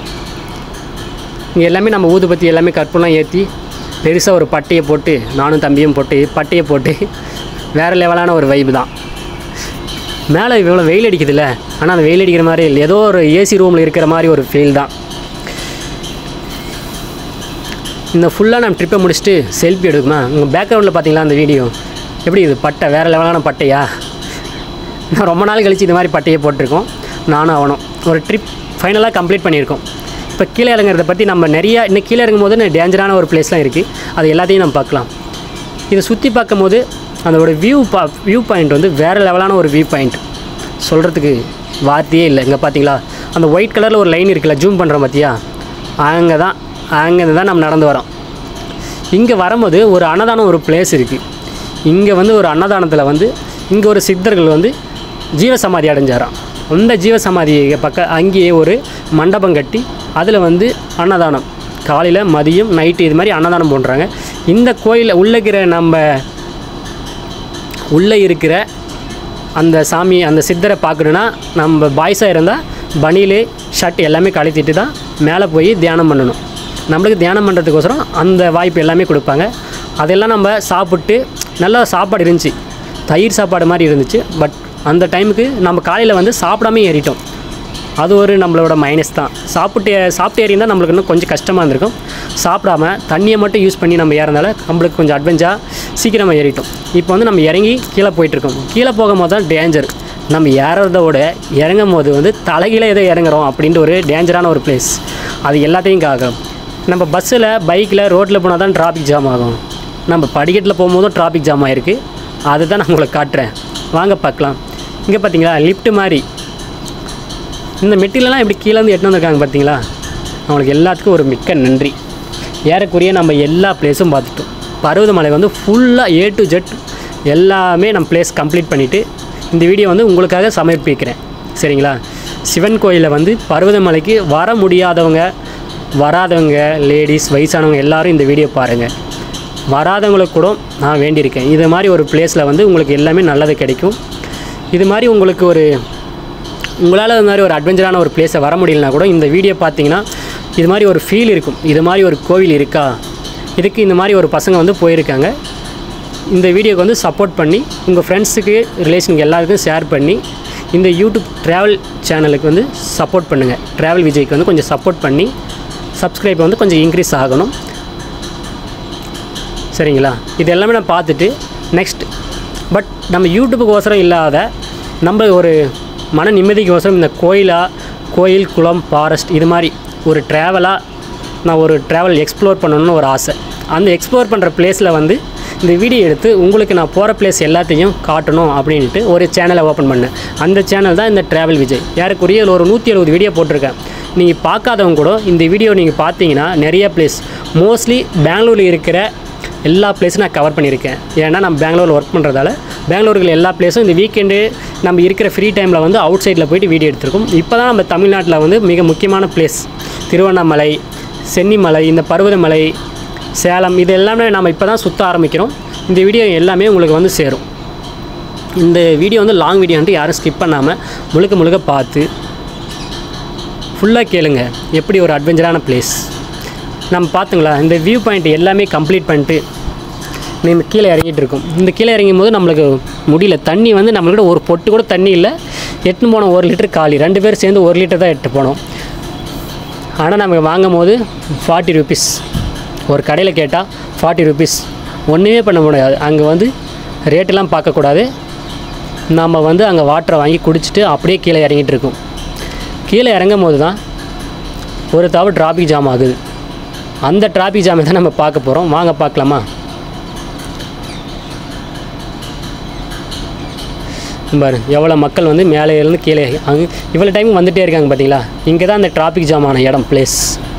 இங்கே எல்லாமே நம்ம ஊதுபத்தி எல்லாமே கற்பூரம் ஏற்றி பெருசாக ஒரு பட்டையை போட்டு நானும் தம்பியும் போட்டு பட்டையை போட்டு வேறு லெவலான ஒரு வைப்பு தான் மேலே இவ்வளோ வெயில் அடிக்குதுல்ல ஆனால் அந்த வெயில் அடிக்கிற மாதிரி இல்லை ஏதோ ஒரு ஏசி ரூமில் இருக்கிற மாதிரி ஒரு ஃபீல் தான் இந்த ஃபுல்லாக நம்ம ட்ரிப்பை முடிச்சுட்டு செல்ஃபி எடுக்குமா உங்கள் பேக்ரவுண்டில் பார்த்தீங்களா அந்த வீடியோ எப்படி இது பட்டை வேறு லெவலான பட்டையா நான் ரொம்ப நாள் கழிச்சு இது மாதிரி பட்டையை போட்டிருக்கோம் நானும் அவனும் ஒரு ட்ரிப் ஃபைனலாக கம்ப்ளீட் பண்ணியிருக்கோம் இப்போ கீழே இறங்குறத பற்றி நம்ம நிறைய இன்னும் கீழே இறங்கும்போது டேஞ்சரான ஒரு பிளேஸ்லாம் இருக்குது அது எல்லாத்தையும் நம்ம பார்க்கலாம் இதை சுற்றி பார்க்கும்போது அதோட வியூ பா வியூ பாயிண்ட் வந்து வேறு லெவலான ஒரு வியூ பாயிண்ட் சொல்கிறதுக்கு வார்த்தையே இல்லை இங்கே பார்த்தீங்களா அந்த ஒயிட் கலரில் ஒரு லைன் இருக்குல்ல ஜூம் பண்ணுறோம் பார்த்தியா அங்கே தான் அங்கேருந்து தான் நம்ம நடந்து வரோம் இங்கே வரும்போது ஒரு அன்னதானம் ஒரு பிளேஸ் இருக்குது இங்கே வந்து ஒரு அன்னதானத்தில் வந்து இங்கே ஒரு சித்தர்கள் வந்து ஜீவசமாதி அடைஞ்சாராம் அந்த ஜீவசமாதி பக்க அங்கேயே ஒரு மண்டபம் கட்டி அதில் வந்து அன்னதானம் காலையில் மதியம் நைட்டு இது மாதிரி அன்னதானம் பண்ணுறாங்க இந்த கோயிலில் உள்ளே இருக்கிற நம்ம உள்ளே இருக்கிற அந்த சாமி அந்த சித்தரை பார்க்கணுன்னா நம்ம பாய்ஸாக இருந்தால் பனிலே ஷர்ட் எல்லாமே கழட்டிட்டு தான் மேலே போய் தியானம் பண்ணணும் நம்மளுக்கு தியானம் பண்ணுறதுக்கோசரம் அந்த வாய்ப்பு எல்லாமே கொடுப்பாங்க அதெல்லாம் நம்ம சாப்பிட்டு நல்லா சாப்பாடு இருந்துச்சு தயிர் சாப்பாடு மாதிரி இருந்துச்சு பட் அந்த டைமுக்கு நம்ம காலையில் வந்து சாப்பிடாம ஏறிட்டோம் அது ஒரு நம்மளோட மைனஸ் தான் சாப்பிட்டு சாப்பிட்டு ஏறியிருந்தா நம்மளுக்கு இன்னும் கொஞ்சம் கஷ்டமாக இருந்திருக்கும் சாப்பிடாம தண்ணியை மட்டும் யூஸ் பண்ணி நம்ம ஏறனால நம்மளுக்கு கொஞ்சம் அட்வென்ச்சாக சீக்கிரமாக ஏறிட்டோம் இப்போ வந்து நம்ம இறங்கி கீழே போயிட்டுருக்கோம் கீழே போகும்போது தான் டேஞ்சர் நம்ம ஏறத விட இறங்கும் போது வந்து தலைகீழ ஏதோ இறங்குறோம் அப்படின்ட்டு ஒரு டேஞ்சரான ஒரு பிளேஸ் அது எல்லாத்தையும் காக்கும் நம்ம பஸ்ஸில் பைக்கில் ரோட்டில் போனால் தான் டிராஃபிக் ஜாம் ஆகும் நம்ம படிக்கட்டில் போகும்போதும் டிராஃபிக் ஜாம் ஆகிருக்கு அதுதான் நான் உங்களுக்கு காட்டுறேன் வாங்க பார்க்கலாம் இங்கே பார்த்தீங்களா லிஃப்ட் மாதிரி இந்த மெட்டீரியல்லாம் எப்படி கீழே வந்து எட்டு வந்திருக்காங்க பார்த்தீங்களா அவங்களுக்கு எல்லாத்துக்கும் ஒரு மிக்க நன்றி ஏறக்குறைய நம்ம எல்லா பிளேஸும் பார்த்துட்டோம் பருவதமலை வந்து ஃபுல்லாக ஏ டு ஜெட் எல்லாமே நம்ம பிளேஸ் கம்ப்ளீட் பண்ணிவிட்டு இந்த வீடியோ வந்து உங்களுக்காக சமர்ப்பிக்கிறேன் சரிங்களா சிவன் கோயிலில் வந்து பருவதமலைக்கு வர முடியாதவங்க வராதவங்க லேடிஸ் வயசானவங்க எல்லாரும் இந்த வீடியோ பாருங்கள் வராதவங்களுக்கு கூட நான் வேண்டியிருக்கேன் இது மாதிரி ஒரு பிளேஸில் வந்து உங்களுக்கு எல்லாமே நல்லது கிடைக்கும் இது மாதிரி உங்களுக்கு ஒரு உங்களால் இது மாதிரி ஒரு அட்வென்ச்சரான ஒரு பிளேஸை வர முடியலனா கூட இந்த வீடியோ பார்த்தீங்கன்னா இது மாதிரி ஒரு ஃபீல் இருக்கும் இது மாதிரி ஒரு கோவில் இருக்கா இதுக்கு இந்த மாதிரி ஒரு பசங்க வந்து போயிருக்காங்க இந்த வீடியோக்கு வந்து சப்போர்ட் பண்ணி உங்கள் ஃப்ரெண்ட்ஸுக்கு ரிலேஷனுக்கு எல்லாருக்கும் ஷேர் பண்ணி இந்த யூடியூப் ட்ராவல் சேனலுக்கு வந்து சப்போர்ட் பண்ணுங்கள் ட்ராவல் விஜய்க்கு வந்து கொஞ்சம் சப்போர்ட் பண்ணி சப்ஸ்கிரைப் வந்து கொஞ்சம் இன்க்ரீஸ் ஆகணும் சரிங்களா இது எல்லாமே நான் பார்த்துட்டு நெக்ஸ்ட் பட் நம்ம யூடியூப்புக்கு ஓசரம் இல்லாத நம்ம ஒரு மன நிம்மதிக்கு இந்த கோயிலா கோயில் குளம் ஃபாரஸ்ட் இது மாதிரி ஒரு ட்ராவலாக நான் ஒரு ட்ராவல் எக்ஸ்ப்ளோர் பண்ணணும்னு ஒரு ஆசை அந்த எக்ஸ்ப்ளோர் பண்ணுற பிளேஸில் வந்து இந்த வீடியோ எடுத்து உங்களுக்கு நான் போகிற பிளேஸ் எல்லாத்தையும் காட்டணும் அப்படின்ட்டு ஒரு சேனலை ஓப்பன் பண்ணேன் அந்த சேனல் தான் இந்த ட்ராவல் விஜய் யாருக்குரிய ஒரு நூற்றி எழுபது வீடியோ போட்டிருக்கேன் நீங்கள் பார்க்காதவங்க கூட இந்த வீடியோ நீங்கள் பார்த்தீங்கன்னா நிறைய பிளேஸ் மோஸ்ட்லி பெங்களூரில் இருக்கிற எல்லா பிளேஸும் நான் கவர் பண்ணியிருக்கேன் ஏன்னா நம்ம பெங்களூரில் ஒர்க் பண்ணுறதால பெங்களூருக்குள்ள எல்லா பிளேஸும் இந்த வீக்கெண்டு நம்ம இருக்கிற ஃப்ரீ டைமில் வந்து அவுட் சைடில் போயிட்டு வீடியோ எடுத்திருக்கோம் இப்போ தான் நம்ம தமிழ்நாட்டில் வந்து மிக முக்கியமான பிளேஸ் திருவண்ணாமலை சென்னிமலை இந்த பர்வதமலை சேலம் இது எல்லாமே நம்ம இப்போ தான் சுற்ற ஆரம்பிக்கிறோம் இந்த வீடியோ எல்லாமே உங்களுக்கு வந்து சேரும் இந்த வீடியோ வந்து லாங் வீடியோ வந்துட்டு யாரும் ஸ்கிப் பண்ணாமல் முழுக்க முழுக்க பார்த்து ஃபுல்லாக கேளுங்க எப்படி ஒரு அட்வென்ச்சரான பிளேஸ் நம்ம பார்த்துங்களா இந்த வியூ பாயிண்ட் எல்லாமே கம்ப்ளீட் பண்ணிட்டு நம்ம கீழே இறங்கிட்டு இருக்கோம் இந்த கீழே இறங்கும் போது நம்மளுக்கு முடியல தண்ணி வந்து நம்மள்கிட்ட ஒரு பொட்டு கூட தண்ணி இல்லை எட்டுன்னு போனோம் ஒரு லிட்டர் காலி ரெண்டு பேரும் சேர்ந்து ஒரு லிட்டர் தான் எட்டு போனோம் ஆனால் நமக்கு வாங்கும் போது ஃபார்ட்டி ருபீஸ் ஒரு கடையில் கேட்டால் ஃபார்ட்டி ருபீஸ் ஒன்றுமே பண்ண முடியாது அங்கே வந்து ரேட்டெல்லாம் பார்க்கக்கூடாது நம்ம வந்து அங்கே வாட்டரை வாங்கி குடிச்சிட்டு அப்படியே கீழே இறங்கிட்டு இருக்கோம் கீழே இறங்கும் போது தான் ஒரு தவிர டிராஃபிக் ஜாம் ஆகுது அந்த டிராஃபிக் ஜாமை தான் நம்ம பார்க்க போகிறோம் வாங்க பார்க்கலாமா பாரு எவ்வளோ மக்கள் வந்து மேலே இருந்து கீழே அங்கே இவ்வளோ டைம் வந்துகிட்டே இருக்காங்க பார்த்தீங்களா இங்கே தான் அந்த டிராஃபிக் ஜாம் ஆன இடம் பிளேஸ்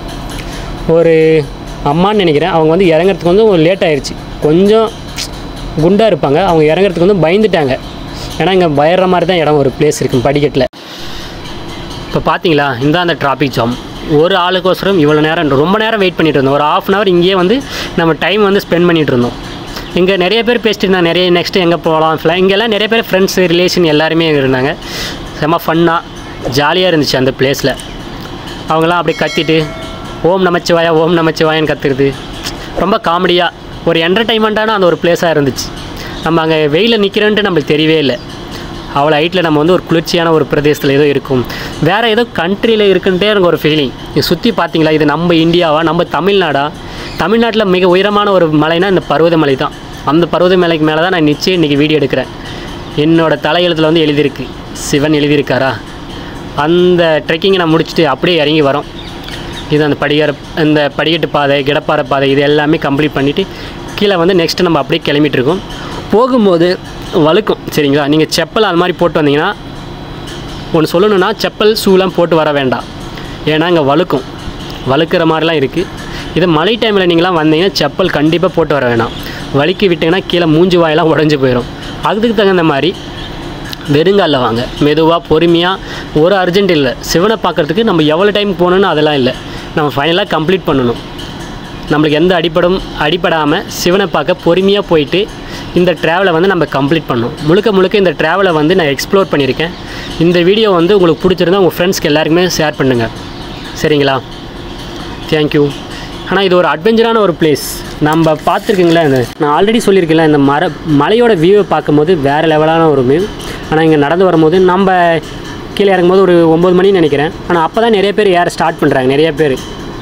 ஒரு அம்மான்னு நினைக்கிறேன் அவங்க வந்து இறங்குறதுக்கு வந்து லேட் ஆயிடுச்சு கொஞ்சம் குண்டாக இருப்பாங்க அவங்க இறங்குறதுக்கு வந்து பயந்துட்டாங்க ஏன்னா இங்கே பயற மாதிரி தான் இடம் ஒரு பிளேஸ் இருக்குது படிக்கட்டில் இப்போ பார்த்தீங்களா இந்த அந்த டிராஃபிக் ஜாம் ஒரு ஆளுக்கோசரம் இவ்வளோ நேரம் ரொம்ப நேரம் வெயிட் பண்ணிட்டு இருந்தோம் ஒரு ஆஃப் அன் ஹவர் இங்கேயே வந்து நம்ம டைம் வந்து ஸ்பெண்ட் பண்ணிட்டு இருந்தோம் இங்கே நிறைய பேர் பேசிட்டு இருந்தாங்க நிறைய நெக்ஸ்ட்டு எங்கே போகலாம் ஃப்ளை இங்கெல்லாம் நிறைய பேர் ஃப்ரெண்ட்ஸ் ரிலேஷன் எல்லாருமே இருந்தாங்க செம்ம ஃபன்னாக ஜாலியாக இருந்துச்சு அந்த பிளேஸில் அவங்களாம் அப்படி கத்திட்டு ஓம் நமச்சிவாயா ஓம் நமச்சிவாயன்னு கத்துறது ரொம்ப காமெடியாக ஒரு என்டர்டைன்மெண்ட்டான அந்த ஒரு பிளேஸாக இருந்துச்சு நம்ம அங்கே வெயிலில் நிற்கிறோன்ட்டு நம்மளுக்கு தெரியவே இல்லை அவ்வளோ ஹைட்டில் நம்ம வந்து ஒரு குளிர்ச்சியான ஒரு பிரதேசத்தில் ஏதோ இருக்கும் வேறு ஏதோ கண்ட்ரியில் இருக்குன்ட்டே எனக்கு ஒரு ஃபீலிங் இது சுற்றி பார்த்தீங்களா இது நம்ம இந்தியாவா நம்ம தமிழ்நாடா தமிழ்நாட்டில் மிக உயரமான ஒரு மலைனா இந்த பருவதமலை தான் அந்த பருவதமலைக்கு மேலே தான் நான் நிச்சயம் இன்றைக்கி வீடியோ எடுக்கிறேன் என்னோட தலையெழுத்தில் வந்து எழுதியிருக்கு சிவன் எழுதியிருக்காரா அந்த ட்ரெக்கிங்கை நான் முடிச்சுட்டு அப்படியே இறங்கி வரோம் இது அந்த படிகார இந்த படிக்கட்டு பாதை கிடப்பாறை பாதை இது எல்லாமே கம்ப்ளீட் பண்ணிவிட்டு கீழே வந்து நெக்ஸ்ட்டு நம்ம அப்படியே கிளம்பிட்டு இருக்கோம் போகும்போது வழுக்கும் சரிங்களா நீங்கள் செப்பல் அது மாதிரி போட்டு வந்தீங்கன்னா ஒன்று சொல்லணும்னா செப்பல் ஷூலாம் போட்டு வர வேண்டாம் ஏன்னா இங்கே வழுக்கும் வழுக்கிற மாதிரிலாம் இருக்குது இது மழை டைமில் நீங்களாம் வந்தீங்கன்னா செப்பல் கண்டிப்பாக போட்டு வர வேணாம் வலிக்கி விட்டீங்கன்னா கீழே மூஞ்சி வாயெல்லாம் உடஞ்சி போயிடும் அதுக்கு தகுந்த மாதிரி வெறுங்காலில் வாங்க மெதுவாக பொறுமையாக ஒரு அர்ஜென்ட் இல்லை சிவனை பார்க்குறதுக்கு நம்ம எவ்வளோ டைம் போகணுன்னு அதெல்லாம் இல்லை நம்ம ஃபைனலாக கம்ப்ளீட் பண்ணணும் நம்மளுக்கு எந்த அடிப்படும் அடிப்படாமல் சிவனை பார்க்க பொறுமையாக போயிட்டு இந்த ட்ராவலை வந்து நம்ம கம்ப்ளீட் பண்ணணும் முழுக்க முழுக்க இந்த ட்ராவலை வந்து நான் எக்ஸ்ப்ளோர் பண்ணியிருக்கேன் இந்த வீடியோ வந்து உங்களுக்கு பிடிச்சிருந்தா உங்கள் ஃப்ரெண்ட்ஸ்க்கு எல்லாருக்குமே ஷேர் பண்ணுங்கள் சரிங்களா தேங்க்யூ ஆனால் இது ஒரு அட்வென்ச்சரான ஒரு பிளேஸ் நம்ம பார்த்துருக்கீங்களா இந்த நான் ஆல்ரெடி சொல்லியிருக்கேன்ல இந்த மர மலையோட வியூவை பார்க்கும்போது வேறு லெவலான ஒரு வியூ ஆனால் இங்கே நடந்து வரும்போது நம்ம கீழே இறங்கும்போது ஒரு ஒம்பது மணின்னு நினைக்கிறேன் ஆனால் அப்போ தான் நிறைய பேர் ஏற ஸ்டார்ட் பண்ணுறாங்க நிறைய பேர்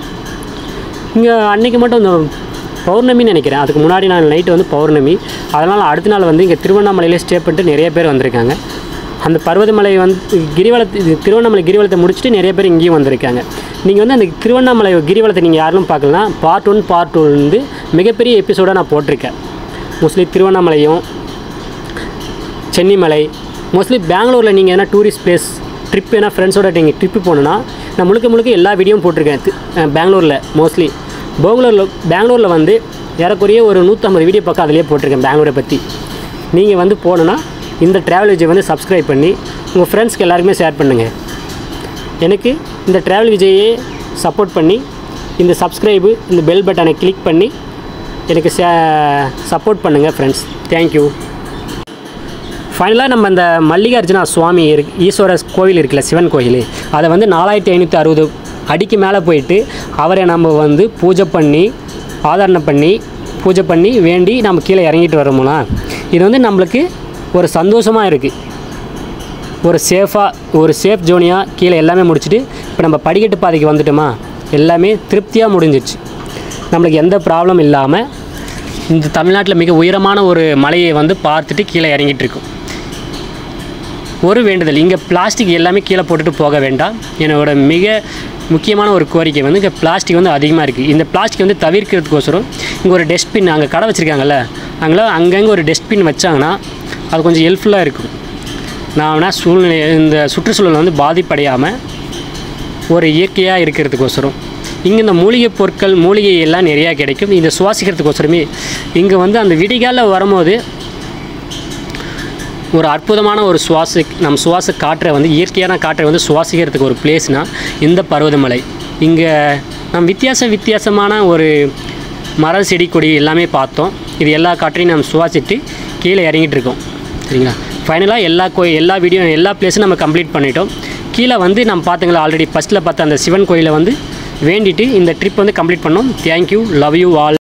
இங்கே அன்னைக்கு மட்டும் இந்த பௌர்ணமின்னு நினைக்கிறேன் அதுக்கு முன்னாடி நாள் நைட்டு வந்து பௌர்ணமி அதனால் அடுத்த நாள் வந்து இங்கே திருவண்ணாமலையிலே ஸ்டே பண்ணிட்டு நிறைய பேர் வந்திருக்காங்க அந்த பர்வதமலை வந்து கிரிவலத்தை இது திருவண்ணாமலை கிரிவலத்தை முடிச்சுட்டு நிறைய பேர் இங்கேயும் வந்திருக்காங்க நீங்கள் வந்து அந்த திருவண்ணாமலை கிரிவலத்தை நீங்கள் யாரும் பார்க்கலனா பார்ட் ஒன் பார்ட் டூ வந்து மிகப்பெரிய எபிசோடாக நான் போட்டிருக்கேன் மோஸ்ட்லி திருவண்ணாமலையும் சென்னிமலை மோஸ்ட்லி பெங்களூரில் நீங்கள் எதனா டூரிஸ்ட் பிளேஸ் ட்ரிப் ஏன்னா ஃப்ரெண்ட்ஸோட நீங்கள் ட்ரிப்பு போகணுன்னா நான் முழுக்க முழுக்க எல்லா வீடியோவும் போட்டிருக்கேன் தி- அஹ் பெங்களூரில் மோஸ்ட்லி பெங்களூரில் பெங்களூரில் வந்து ஏறக்குறைய ஒரு நூற்றம்பது வீடியோ பக்கம் அதிலே போட்டிருக்கேன் பெங்களூரை பற்றி நீங்கள் வந்து போகணுன்னா இந்த ட்ராவல் விஜய் வந்து சப்ஸ்கிரைப் பண்ணி உங்கள் ஃப்ரெண்ட்ஸ்க்கு எல்லாருக்குமே ஷேர் பண்ணுங்கள் எனக்கு இந்த ட்ராவல் விஜயை சப்போர்ட் பண்ணி இந்த சப்ஸ்கிரைபு இந்த பெல் பட்டனை கிளிக் பண்ணி எனக்கு சப்போர்ட் பண்ணுங்கள் ஃப்ரெண்ட்ஸ் தேங்க்யூ ஃபைனலாக நம்ம இந்த மல்லிகார்ஜுனா சுவாமி இருக்கு ஈஸ்வரர் கோவில் இருக்குல்ல சிவன் கோயில் அதை வந்து நாலாயிரத்தி ஐநூற்றி அறுபது அடிக்கு மேலே போயிட்டு அவரை நம்ம வந்து பூஜை பண்ணி ஆதாரணம் பண்ணி பூஜை பண்ணி வேண்டி நம்ம கீழே இறங்கிட்டு வரோம்னா இது வந்து நம்மளுக்கு ஒரு சந்தோஷமாக இருக்குது ஒரு சேஃபாக ஒரு சேஃப் ஜோனியாக கீழே எல்லாமே முடிச்சுட்டு இப்போ நம்ம படிக்கட்டு பாதைக்கு வந்துட்டோமா எல்லாமே திருப்தியாக முடிஞ்சிச்சு நம்மளுக்கு எந்த ப்ராப்ளம் இல்லாமல் இந்த தமிழ்நாட்டில் மிக உயரமான ஒரு மலையை வந்து பார்த்துட்டு கீழே இறங்கிட்டு இருக்கோம் ஒரு வேண்டுதல் இங்கே பிளாஸ்டிக் எல்லாமே கீழே போட்டுட்டு போக வேண்டாம் என்னோட மிக முக்கியமான ஒரு கோரிக்கை வந்து இங்கே பிளாஸ்டிக் வந்து அதிகமாக இருக்குது இந்த பிளாஸ்டிக் வந்து தவிர்க்கிறதுக்கோசரம் இங்கே ஒரு டஸ்ட்பின் அங்கே கடை வச்சுருக்காங்கல்ல அங்கெல்லாம் அங்கங்கே ஒரு டஸ்ட்பின் வச்சாங்கன்னா அது கொஞ்சம் ஹெல்ப்ஃபுல்லாக இருக்கும் நான் வேணால் சூழ்நிலை இந்த சுற்றுச்சூழல் வந்து பாதிப்படையாமல் ஒரு இயற்கையாக இருக்கிறதுக்கோசரம் இங்கே இந்த மூலிகை பொருட்கள் மூலிகை எல்லாம் நிறையா கிடைக்கும் இதை சுவாசிக்கிறதுக்கோசரமே இங்கே வந்து அந்த விடிகாலில் வரும்போது ஒரு அற்புதமான ஒரு சுவாச நம்ம சுவாச காற்றை வந்து இயற்கையான காற்றை வந்து சுவாசிக்கிறதுக்கு ஒரு பிளேஸ்னால் இந்த பர்வதமலை இங்கே நம்ம வித்தியாச வித்தியாசமான ஒரு மரம் செடி கொடி எல்லாமே பார்த்தோம் இது எல்லா காற்றையும் நம்ம சுவாசிட்டு கீழே இறங்கிட்டு இருக்கோம் சரிங்களா ஃபைனலாக எல்லா கோயில் எல்லா வீடியோ எல்லா பிளேஸும் நம்ம கம்ப்ளீட் பண்ணிட்டோம் கீழே வந்து நம்ம பார்த்துங்களா ஆல்ரெடி ஃபஸ்ட்டில் பார்த்த அந்த சிவன் கோயிலை வந்து வேண்டிட்டு இந்த ட்ரிப் வந்து கம்ப்ளீட் பண்ணோம் தேங்க்யூ லவ் யூ ஆல்